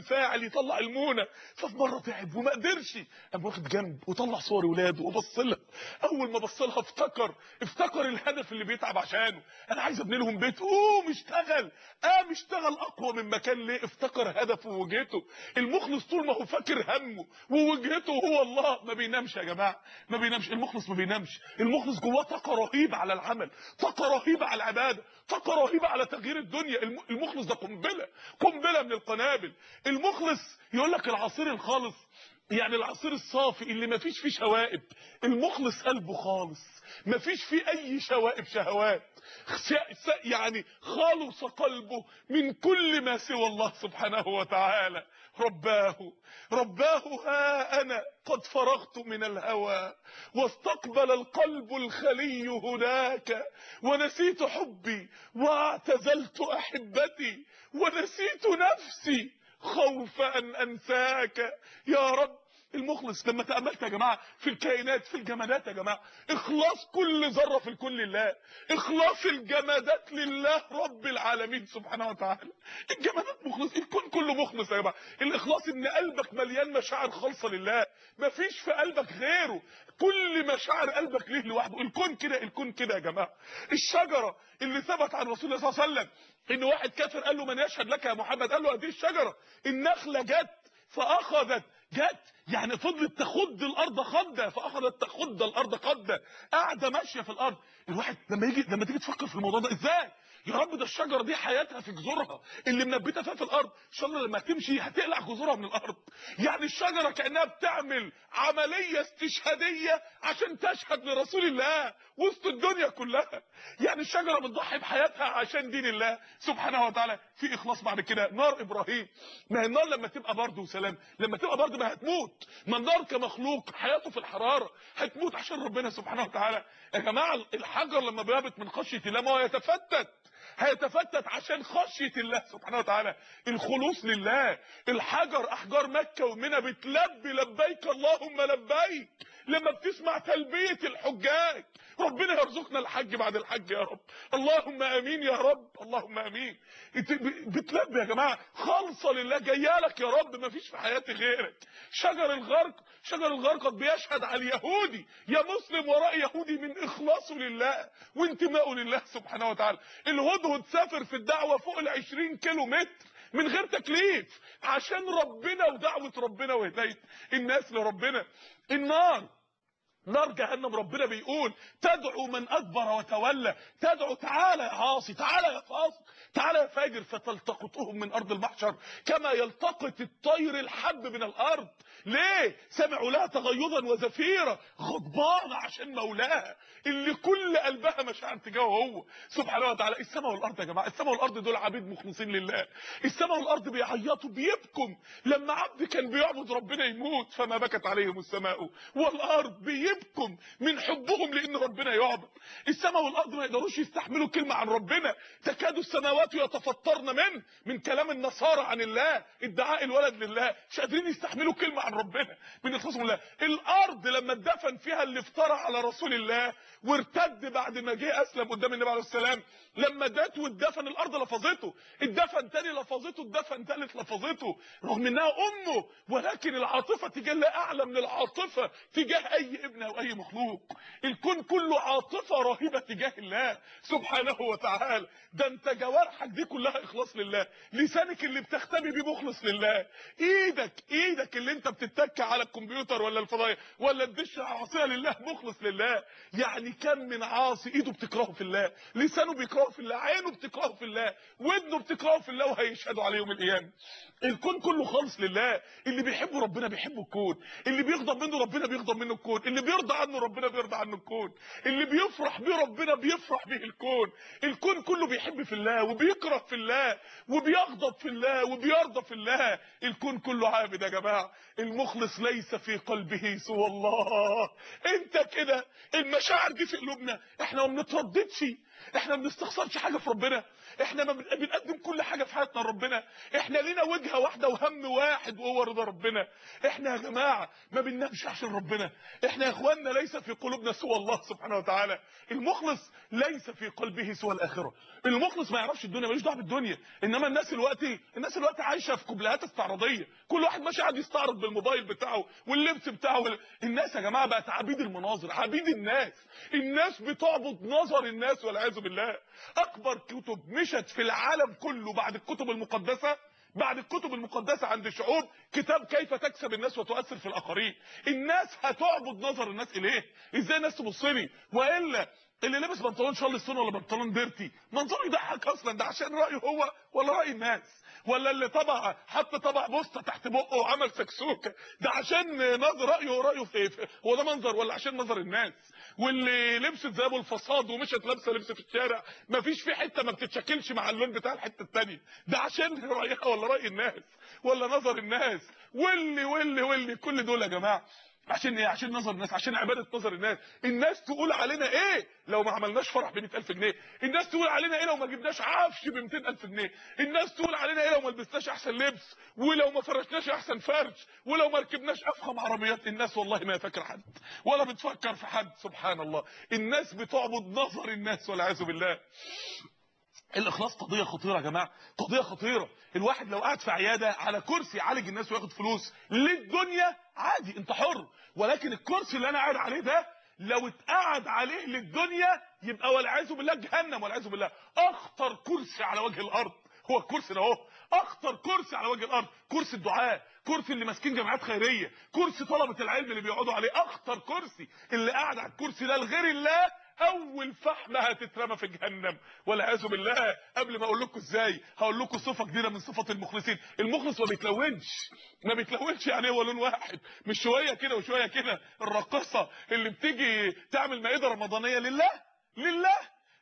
ينفعل يطلع المونه ففي مره تعب وما قدرش قام واخد جنب وطلع صور ولاده وبص لها اول ما بص لها افتكر افتكر الهدف اللي بيتعب عشانه انا عايز ابني لهم بيت قوم اشتغل قام اشتغل اقوى من مكان ليه افتكر هدفه ووجهته المخلص طول ما هو فاكر همه ووجهته هو الله ما بينامش يا جماعه ما بينامش المخلص ما بينامش المخلص جواه طاقه رهيبه على العمل طاقه رهيبه على العباده طاقه رهيبه على تغيير الدنيا الم- المخلص ده قنبله قنبله من القنابل المخلص يقول لك العصير الخالص يعني العصير الصافي اللي ما فيش فيه شوائب المخلص قلبه خالص ما فيش فيه اي شوائب شهوات س- س- يعني خالص قلبه من كل ما سوى الله سبحانه وتعالى رباه رباه ها انا قد فرغت من الهوى واستقبل القلب الخلي هناك ونسيت حبي واعتزلت احبتي ونسيت نفسي خوف ان انساك يا رب المخلص لما تأملت يا جماعة في الكائنات في الجمادات يا جماعة اخلاص كل ذرة في الكون لله اخلاص الجمادات لله رب العالمين سبحانه وتعالى الجمادات مخلص الكون كله مخلص يا جماعة الاخلاص ان قلبك مليان مشاعر خالصة لله مفيش في قلبك غيره كل مشاعر قلبك ليه لوحده الكون كده الكون كده يا جماعة الشجرة اللي ثبت عن رسول الله صلى الله عليه وسلم ان واحد كافر قال له من يشهد لك يا محمد قال له هذه الشجرة النخلة جت فاخذت جت يعني فضلت تخض الارض خضه فاخذت تخض الارض خضه قاعده ماشيه في الارض الواحد لما يجي لما تيجي تفكر في الموضوع ده ازاي يا رب ده الشجره دي حياتها في جذورها اللي منبته فيها في الارض الشجره لما تمشي هتقلع جذورها من الارض يعني الشجره كانها بتعمل عمليه استشهاديه عشان تشهد لرسول الله وسط الدنيا كلها يعني الشجره بتضحي بحياتها عشان دين الله سبحانه وتعالى في اخلاص بعد كده نار ابراهيم ما هي النار لما تبقى برد وسلام لما تبقى برد ما هتموت ما النار كمخلوق حياته في الحراره هتموت عشان ربنا سبحانه وتعالى يا جماعه الحجر لما بيهبط من خشيه الله ما هو يتفتت هيتفتت عشان خشيه الله سبحانه وتعالى الخلوص لله الحجر احجار مكه ومنى بتلبي لبيك اللهم لبيك لما بتسمع تلبيه الحجاج ربنا يرزقنا الحج بعد الحج يا رب اللهم امين يا رب اللهم امين انت ب- بتلبي يا جماعه خالصه لله جايه لك يا رب ما فيش في حياتي غيرك شجر الغرق شجر الغرقد بيشهد على اليهودي يا مسلم وراء يهودي من اخلاصه لله وانتمائه لله سبحانه وتعالى الهدهد سافر في الدعوه فوق ال 20 كيلو متر من غير تكليف عشان ربنا ودعوه ربنا وهدايه الناس لربنا النار نار جهنم ربنا بيقول تدعو من ادبر وتولى تدعو تعالى يا عاصي تعالى يا فاصل تعالى يا فاجر فتلتقطهم من ارض المحشر كما يلتقط الطير الحب من الارض ليه سمعوا لها تغيظا وزفيرا غضبانه عشان مولاها اللي كل قلبها مشاعر تجاهه هو سبحانه وتعالى السماء والارض يا جماعه السماء والارض دول عبيد مخلصين لله السماء والارض بيعيطوا بيبكم لما عبد كان بيعبد ربنا يموت فما بكت عليهم السماء والارض بيبكم من حبهم لان ربنا يعبد السماء والارض ما يقدروش يستحملوا كلمه عن ربنا تكاد السماوات يتفطرن منه من كلام النصارى عن الله ادعاء الولد لله مش قادرين يستحملوا كلمه عن ربنا من اخلاصهم لله الارض لما اتدفن فيها اللي افترى على رسول الله وارتد بعد ما جه اسلم قدام النبي عليه السلام لما دات واتدفن الارض لفظته اتدفن تاني لفظته اتدفن تالت لفظته رغم انها امه ولكن العاطفه تجاه الله اعلى من العاطفه تجاه اي ابن او اي مخلوق الكون كله عاطفه رهيبه تجاه الله سبحانه وتعالى ده انت جوارحك دي كلها اخلاص لله لسانك اللي بتختبي بيه مخلص لله ايدك ايدك اللي انت بتتك على الكمبيوتر ولا الفضائيه ولا تدش عاصيه لله مخلص لله يعني كم من عاصي ايده بتكرهه في الله لسانه بيكرهه في الله عينه بتكرهه في الله ودنه بتكرهه في الله وهيشهدوا عليه يوم القيامه الكون كله خالص لله اللي بيحب ربنا بيحب الكون اللي بيغضب منه ربنا بيغضب منه الكون اللي بيرضى عنه ربنا بيرضى عنه الكون اللي بيفرح بيه ربنا بيفرح به الكون الكون كله بيحب في الله وبيكره في الله وبيغضب في الله وبيرضى في الله الكون كله عابد يا جماعه المخلص ليس في قلبه سوى الله انت كده المشاعر دي في قلوبنا احنا ما بنترددش احنا ما بنستخسرش حاجه في ربنا احنا ما بن- بنقدم كل حاجه في حياتنا لربنا احنا لينا وجهه واحده وهم واحد وهو رضا ربنا احنا يا جماعه ما بننامش عشان ربنا احنا يا اخواننا ليس في قلوبنا سوى الله سبحانه وتعالى المخلص ليس في قلبه سوى الاخره المخلص ما يعرفش الدنيا ملوش دعوه بالدنيا انما الناس دلوقتي الناس دلوقتي عايشه في قبلات استعراضيه كل واحد ماشي قاعد يستعرض بالموبايل بتاعه واللبس بتاعه وال- الناس يا جماعه بقت عبيد المناظر عبيد الناس الناس بتعبد نظر الناس والعياذ بالله اكبر كتب مشت في العالم كله بعد الكتب المقدسه بعد الكتب المقدسة عند الشعوب كتاب كيف تكسب الناس وتؤثر في الآخرين الناس هتعبد نظر الناس إليه إزاي الناس تبص لي وإلا اللي لابس بنطلون شارلستون ولا بنطلون ديرتي منظره يضحك أصلا ده عشان رأيه هو ولا رأي الناس ولا اللي طبع حط طبع بوسطه تحت بقه وعمل سكسوكه ده عشان نظر رايه ورايه في في- هو ده منظر ولا عشان نظر الناس واللي لبست زي ابو الفصاد ومشت لابسه لبس في الشارع مفيش في حته ما بتتشكلش مع اللون بتاع الحته الثانيه ده عشان رايها ولا راي الناس ولا نظر الناس واللي واللي واللي كل دول يا جماعه عشان ايه عشان نظر الناس عشان عباده نظر الناس الناس تقول علينا ايه لو ما عملناش فرح ب 100000 جنيه الناس تقول علينا ايه لو ما جبناش عفش ب 200000 جنيه الناس تقول علينا ايه لو ما لبسناش احسن لبس ولو ما فرشناش احسن فرش ولو ما ركبناش افخم عربيات الناس والله ما فاكر حد ولا بتفكر في حد سبحان الله الناس بتعبد نظر الناس والعياذ بالله الاخلاص قضيه خطيره يا جماعه قضيه خطيره الواحد لو قاعد في عياده على كرسي يعالج الناس وياخد فلوس للدنيا عادي انت حر ولكن الكرسي اللي انا قاعد عليه ده لو اتقعد عليه للدنيا يبقى والعياذ بالله جهنم والعياذ بالله اخطر كرسي على وجه الارض هو الكرسي ده اهو اخطر كرسي على وجه الارض كرسي الدعاء كرسي اللي ماسكين جمعيات خيريه كرسي طلبه العلم اللي بيقعدوا عليه اخطر كرسي اللي قاعد على الكرسي ده لغير الله اول فحمه هتترمى في جهنم والعياذ بالله قبل ما اقول لكم ازاي هقول لكم صفه جديده من صفات المخلصين المخلص ما بيتلونش ما بيتلونش يعني هو لون واحد مش شويه كده وشويه كده الراقصه اللي بتيجي تعمل مائده رمضانيه لله لله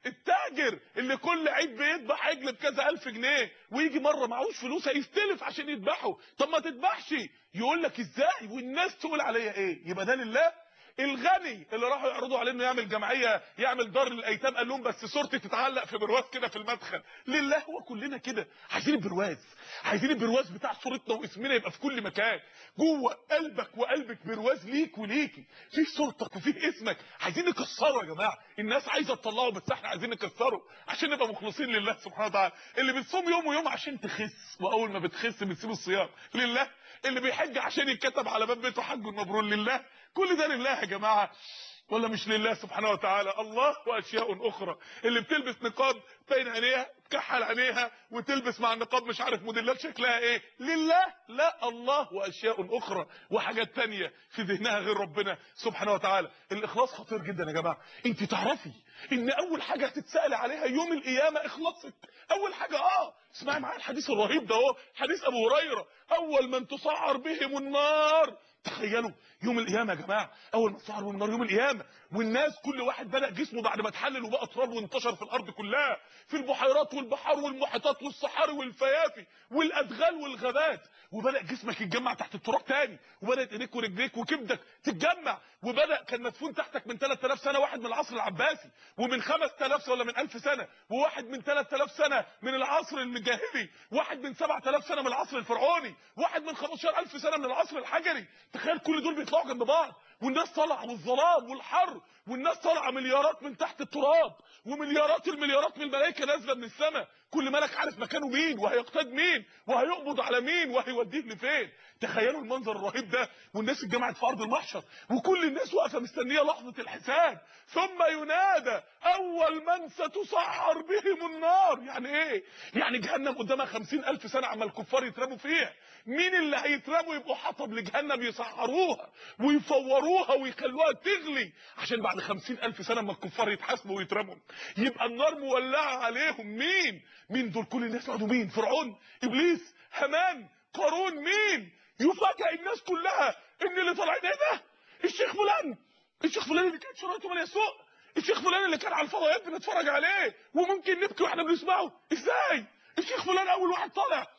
التاجر اللي كل عيد بيذبح عجل بكذا الف جنيه ويجي مره معهوش فلوس هيستلف عشان يذبحه طب ما تذبحش يقول لك ازاي والناس تقول عليا ايه يبقى ده لله الغني اللي راحوا يعرضوا عليه انه يعمل جمعيه يعمل دار للايتام قال لهم بس صورتي تتعلق في برواز كده في المدخل لله هو كلنا كده عايزين البرواز عايزين البرواز بتاع صورتنا واسمنا يبقى في كل مكان جوه قلبك وقلبك برواز ليك وليكي فيه صورتك وفيه اسمك عايزين نكسره يا جماعه الناس عايزه تطلعه بس احنا عايزين نكسره عشان نبقى مخلصين لله سبحانه وتعالى اللي بتصوم يوم ويوم عشان تخس واول ما بتخس بتسيب الصيام لله اللي بيحج عشان يتكتب على باب بيته حج مبرور لله كل ده لله يا جماعه ولا مش لله سبحانه وتعالى الله واشياء اخرى اللي بتلبس نقاب بين عينيها تكحل عينيها وتلبس مع النقاب مش عارف موديلات شكلها ايه لله لا الله واشياء اخرى وحاجات تانية في ذهنها غير ربنا سبحانه وتعالى الاخلاص خطير جدا يا جماعه انت تعرفي ان اول حاجه هتتسال عليها يوم القيامه اخلاصك اول حاجه اه اسمعي معايا الحديث الرهيب ده اهو حديث ابو هريره اول من تسعر بهم النار تخيلوا يوم القيامه يا جماعه اول ما تسعر بهم النار يوم القيامه والناس كل واحد بدا جسمه بعد ما اتحلل وبقى تراب وانتشر في الارض كلها في البحيرات والبحار والمحيطات والصحاري والفيافي والادغال والغابات وبدا جسمك يتجمع تحت التراب تاني وبدات ايديك ورجليك وكبدك تتجمع وبدا كان مدفون تحتك من 3000 سنه واحد من العصر العباسي ومن 5000 سنه ولا من 1000 سنه وواحد من 3000 سنه من العصر الجاهلي واحد من 7000 سنه من العصر الفرعوني واحد من 15000 سنه من العصر الحجري تخيل كل دول بيطلعوا جنب بعض والناس طالعه والظلام والحر والناس طالعه مليارات من تحت التراب ومليارات المليارات من الملائكه نازله من السماء كل ملك عارف مكانه مين وهيقتاد مين وهيقبض على مين وهيوديه لفين تخيلوا المنظر الرهيب ده والناس اتجمعت في ارض المحشر وكل الناس واقفه مستنيه لحظه الحساب ثم ينادى اول من ستسعر بهم النار يعني ايه يعني جهنم قدامها خمسين الف سنه عما الكفار يترموا فيها مين اللي هيترموا يبقوا حطب لجهنم يسعروها ويفوروها ويخلوها تغلي عشان بعد خمسين الف سنه اما الكفار يتحاسبوا ويترموا يبقى النار مولعه عليهم مين مين دول كل الناس يقعدوا مين فرعون ابليس هامان قارون مين يفاجئ الناس كلها ان اللي طالعين ايه ده الشيخ فلان الشيخ فلان اللي كان شرايطه من يسوع الشيخ فلان اللي كان على الفضائيات بنتفرج عليه وممكن نبكي واحنا بنسمعه ازاي الشيخ فلان اول واحد طالع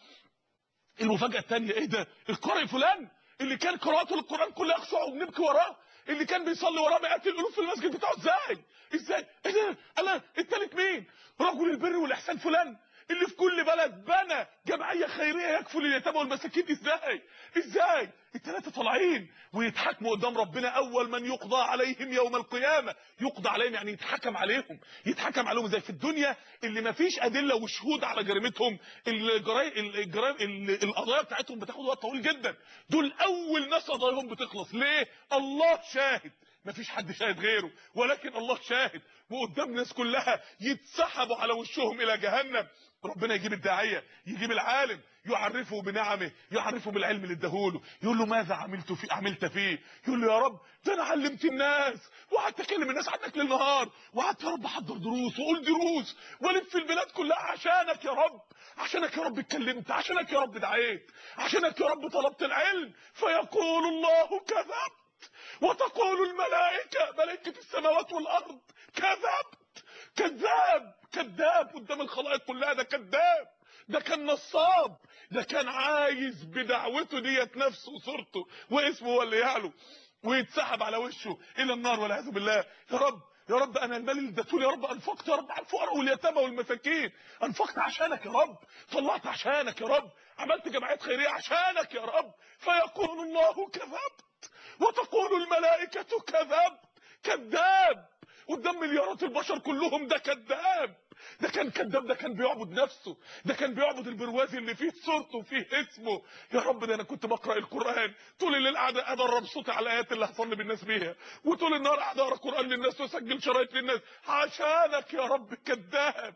المفاجاه الثانيه ايه ده القارئ فلان اللي كان قراءته للقران كلها يخشع وبنبكي وراه اللي كان بيصلي وراه مئات الالوف في المسجد بتاعه ازاي ازاي ايه ده انا الثالث مين رجل البر والاحسان فلان اللي في كل بلد بنى جمعيه خيريه يكفل اليتامى والمساكين ازاي ازاي الثلاثه طالعين ويتحاكموا قدام ربنا اول من يقضى عليهم يوم القيامه يقضى عليهم يعني يتحكم عليهم يتحكم عليهم زي في الدنيا اللي ما فيش ادله وشهود على جريمتهم الجرايم الجرايم القضايا بتاعتهم بتاخد وقت طويل جدا دول اول ناس قضاياهم بتخلص ليه الله شاهد مفيش حد شاهد غيره ولكن الله شاهد وقدام الناس كلها يتسحبوا على وشهم الى جهنم ربنا يجيب الداعيه يجيب العالم يعرفه بنعمه يعرفه بالعلم اللي اداهوله يقول له ماذا عملت في عملت فيه يقول له يا رب ده انا علمت الناس وقعدت اكلم الناس عنك ليل نهار وقعدت يا رب احضر دروس واقول دروس والف في البلاد كلها عشانك يا رب عشانك يا رب اتكلمت عشانك يا رب دعيت عشانك يا رب طلبت العلم فيقول الله كذبت وتقول الملائكة ملائكة السماوات والأرض كذبت كذاب كذاب قدام الخلائق كلها ده كذاب ده كان نصاب ده كان عايز بدعوته ديت نفسه وصورته واسمه هو اللي يعلو ويتسحب على وشه الى النار والعياذ بالله يا رب يا رب انا المال اللي اديتهولي يا رب انفقت يا رب على الفقراء واليتامى والمساكين انفقت عشانك يا رب طلعت عشانك يا رب عملت جمعيات خيريه عشانك يا رب فيقول الله كذبت وتقول الملائكه كذبت كذاب قدام مليارات البشر كلهم ده كذاب ده كان كذاب ده كان بيعبد نفسه ده كان بيعبد البروازي اللي فيه صورته وفيه اسمه يا رب ده انا كنت بقرا القران طول الليل قاعد ادرب صوتي على الايات اللي هصلي بالناس بيها وطول النهار قاعد اقرا قران للناس واسجل شرايط للناس عشانك يا رب كذاب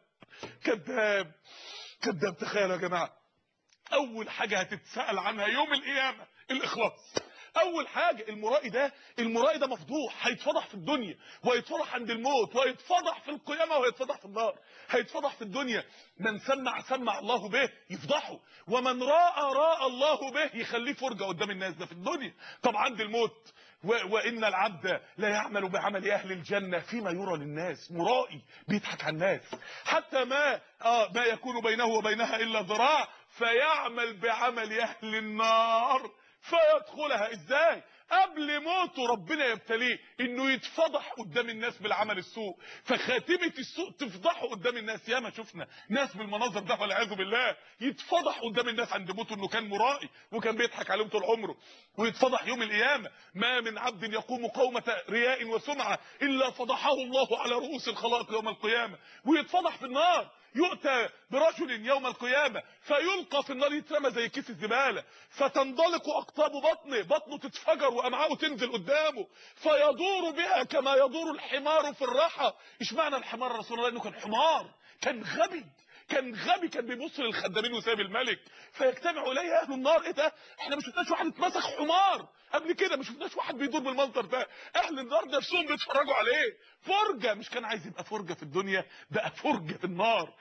كذاب كذاب تخيلوا يا جماعه اول حاجه هتتسال عنها يوم القيامه الاخلاص اول حاجه المرائي ده المرائي ده مفضوح هيتفضح في الدنيا وهيتفضح عند الموت وهيتفضح في القيامه وهيتفضح في النار هيتفضح في الدنيا من سمع سمع الله به يفضحه ومن راى راى الله به يخليه فرجه قدام الناس ده في الدنيا طب عند الموت وان العبد لا يعمل بعمل اهل الجنه فيما يرى للناس مرائي بيضحك على الناس حتى ما اه ما يكون بينه وبينها الا ذراع فيعمل بعمل اهل النار فيدخلها ازاي قبل موته ربنا يبتليه انه يتفضح قدام الناس بالعمل السوء فخاتمه السوء تفضحه قدام الناس ياما شفنا ناس بالمناظر ده والعياذ بالله يتفضح قدام الناس عند موته انه كان مرائي وكان بيضحك عليهم طول عمره ويتفضح يوم القيامه ما من عبد يقوم قومه رياء وسمعه الا فضحه الله على رؤوس الخلائق يوم القيامه ويتفضح في النار يؤتى برجل يوم القيامة فيلقى في النار يترمى زي كيس الزبالة فتندلق أقطاب بطنه بطنه تتفجر وأمعاؤه تنزل قدامه فيدور بها كما يدور الحمار في الرحى إيش معنى الحمار رسول الله إنه كان حمار كان غبي كان غبي كان بيبص للخدامين وساب الملك فيجتمع اليه اهل النار ايه ده احنا ما شفناش واحد اتمسخ حمار قبل كده ما شفناش واحد بيدور بالمنظر ده اهل النار نفسهم بيتفرجوا عليه فرجه مش كان عايز يبقى فرجه في الدنيا بقى فرجه في النار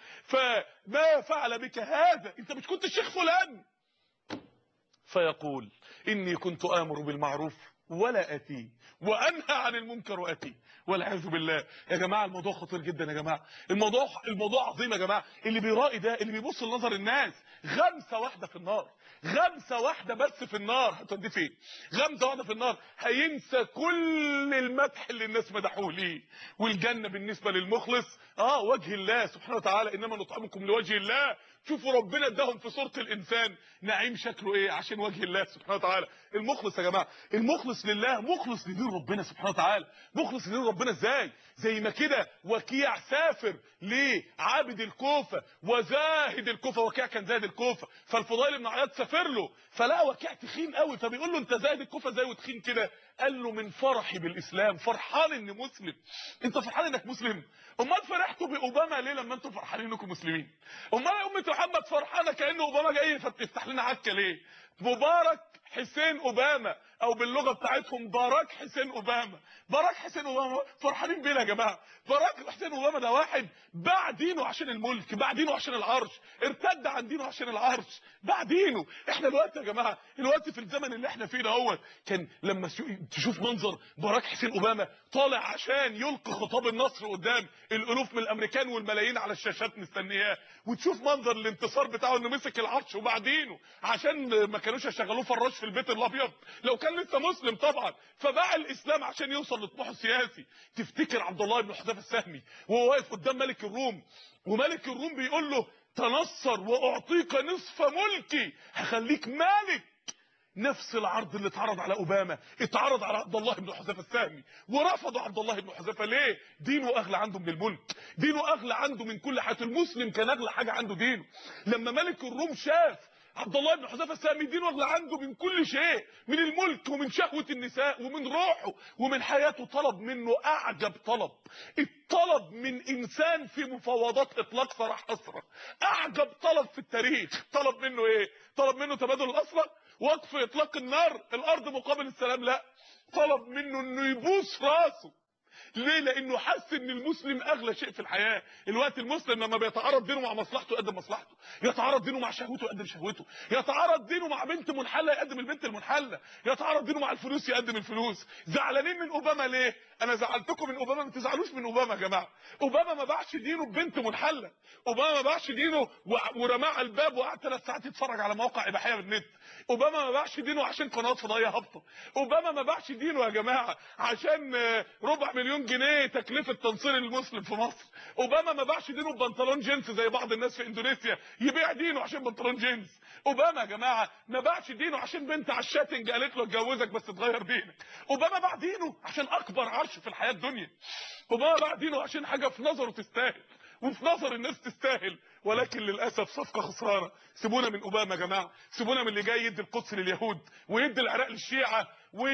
فما فعل بك هذا انت مش كنت الشيخ فلان فيقول اني كنت امر بالمعروف ولا اتي وانهى عن المنكر واتي والعياذ بالله يا جماعه الموضوع خطير جدا يا جماعه الموضوع الموضوع عظيم يا جماعه اللي بيرائي ده اللي بيبص لنظر الناس غمسه واحده في النار غمسه واحده بس في النار هتوديه فين غمسه واحده في النار هينسى كل المدح اللي الناس مدحوه ليه والجنه بالنسبه للمخلص اه وجه الله سبحانه وتعالى انما نطعمكم لوجه الله شوفوا ربنا اداهم في صوره الانسان نعيم شكله ايه عشان وجه الله سبحانه وتعالى المخلص يا جماعه المخلص لله مخلص لدين ربنا سبحانه وتعالى مخلص لدين ربنا ازاي زي ما كده وكيع سافر لعابد الكوفه وزاهد الكوفه وكيع كان زاهد الكوفه فالفضيل بن عياض سافر له فلقى وكيع تخين قوي فبيقول له انت زاهد الكوفه ازاي وتخين كده قال له من فرحي بالاسلام فرحان اني مسلم انت فرحان انك مسلم امال فرحتوا باوباما ليه لما انتوا فرحانين انكم مسلمين امال يا امه محمد فرحانه كان اوباما جاي يفتح لنا عكه ليه مبارك حسين اوباما او باللغه بتاعتهم باراك حسين اوباما باراك حسين اوباما فرحانين بيه يا جماعه باراك حسين اوباما ده واحد باع دينه عشان الملك باع دينه عشان العرش ارتد عن دينه عشان العرش باع دينه احنا دلوقتي يا جماعه دلوقتي في الزمن اللي احنا فيه دوت كان لما تشوف منظر باراك حسين اوباما طالع عشان يلقي خطاب النصر قدام الالوف من الامريكان والملايين على الشاشات مستنياه وتشوف منظر الانتصار بتاعه انه مسك العرش وباع دينه عشان ما كانوش يشغلوه فراش في البيت الابيض لو كان لسه مسلم طبعا فباع الاسلام عشان يوصل لطموحه السياسي تفتكر عبد الله بن حذيفه السهمي وهو واقف قدام ملك الروم وملك الروم بيقول له تنصر واعطيك نصف ملكي هخليك مالك نفس العرض اللي اتعرض على اوباما اتعرض على عبد الله بن حذيفه السهمي ورفضوا عبد الله بن حذيفه ليه دينه اغلى عنده من الملك دينه اغلى عنده من كل حاجه المسلم كان اغلى حاجه عنده دينه لما ملك الروم شاف عبد الله بن حذيفه السهمي دينه اغلى عنده من كل شيء من الملك ومن شهوه النساء ومن روحه ومن حياته طلب منه اعجب طلب الطلب من انسان في مفاوضات اطلاق سراح اسرى اعجب طلب في التاريخ طلب منه ايه طلب منه تبادل الاسرى وقف اطلاق النار الارض مقابل السلام لا طلب منه انه يبوس راسه ليه لانه حس ان المسلم اغلى شيء في الحياه الوقت المسلم لما بيتعارض دينه مع مصلحته يقدم مصلحته يتعارض دينه مع شهوته يقدم شهوته يتعارض دينه مع بنت منحله يقدم البنت المنحله يتعارض دينه مع الفلوس يقدم الفلوس زعلانين من اوباما ليه انا زعلتكم من اوباما ما تزعلوش من اوباما يا جماعه اوباما ما باعش دينه ببنت منحله اوباما ما باعش دينه و- ورماه على الباب وقعد ثلاث ساعات يتفرج على مواقع اباحيه بالنت اوباما ما باعش دينه عشان قنوات فضائيه هابطه اوباما ما باعش دينه يا جماعه عشان آه، ربع مليون جنيه تكلفه تنصير المسلم في مصر اوباما ما باعش دينه ببنطلون جينز زي بعض الناس في اندونيسيا يبيع دينه عشان بنطلون جينز اوباما يا جماعه ما باعش دينه عشان بنت على الشاتنج قالت له اتجوزك بس تغير دينك اوباما باع دينه عشان اكبر عرش في الحياه الدنيا اوباما باع دينه عشان حاجه في نظره تستاهل وفي نظر الناس تستاهل ولكن للاسف صفقه خسرانه سيبونا من اوباما يا جماعه سيبونا من اللي جاي يدي القدس لليهود ويدي العراق للشيعه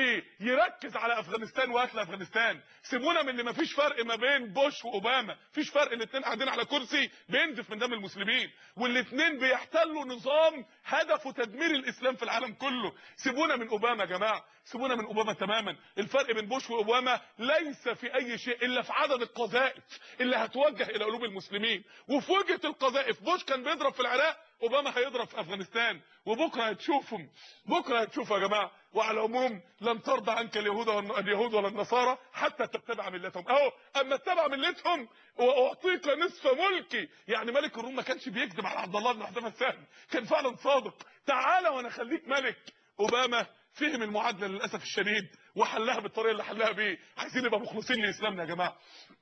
ويركز على افغانستان وقتل افغانستان سيبونا من اللي مفيش فرق ما بين بوش واوباما مفيش فرق الاثنين قاعدين على كرسي بينزف من دم المسلمين والاثنين بيحتلوا نظام هدفه تدمير الاسلام في العالم كله سيبونا من اوباما يا جماعه سيبونا من اوباما تماما الفرق بين بوش واوباما ليس في اي شيء الا في عدد القذائف اللي هتوجه الى قلوب المسلمين وفي وجهه القذائف بوش كان بيضرب في العراق اوباما هيضرب في افغانستان وبكره هتشوفهم بكره هتشوفوا يا جماعه وعلى العموم لن ترضى عنك اليهود ولا اليهود ولا النصارى حتى تتبع ملتهم اهو اما اتبع ملتهم واعطيك نصف ملكي يعني ملك الروم ما كانش بيكذب على عبد الله بن حذيفه السهمي كان فعلا صادق تعالى وانا اخليك ملك اوباما فهم المعادله للاسف الشديد وحلها بالطريقه اللي حلها بيه عايزين نبقى مخلصين لاسلامنا يا جماعه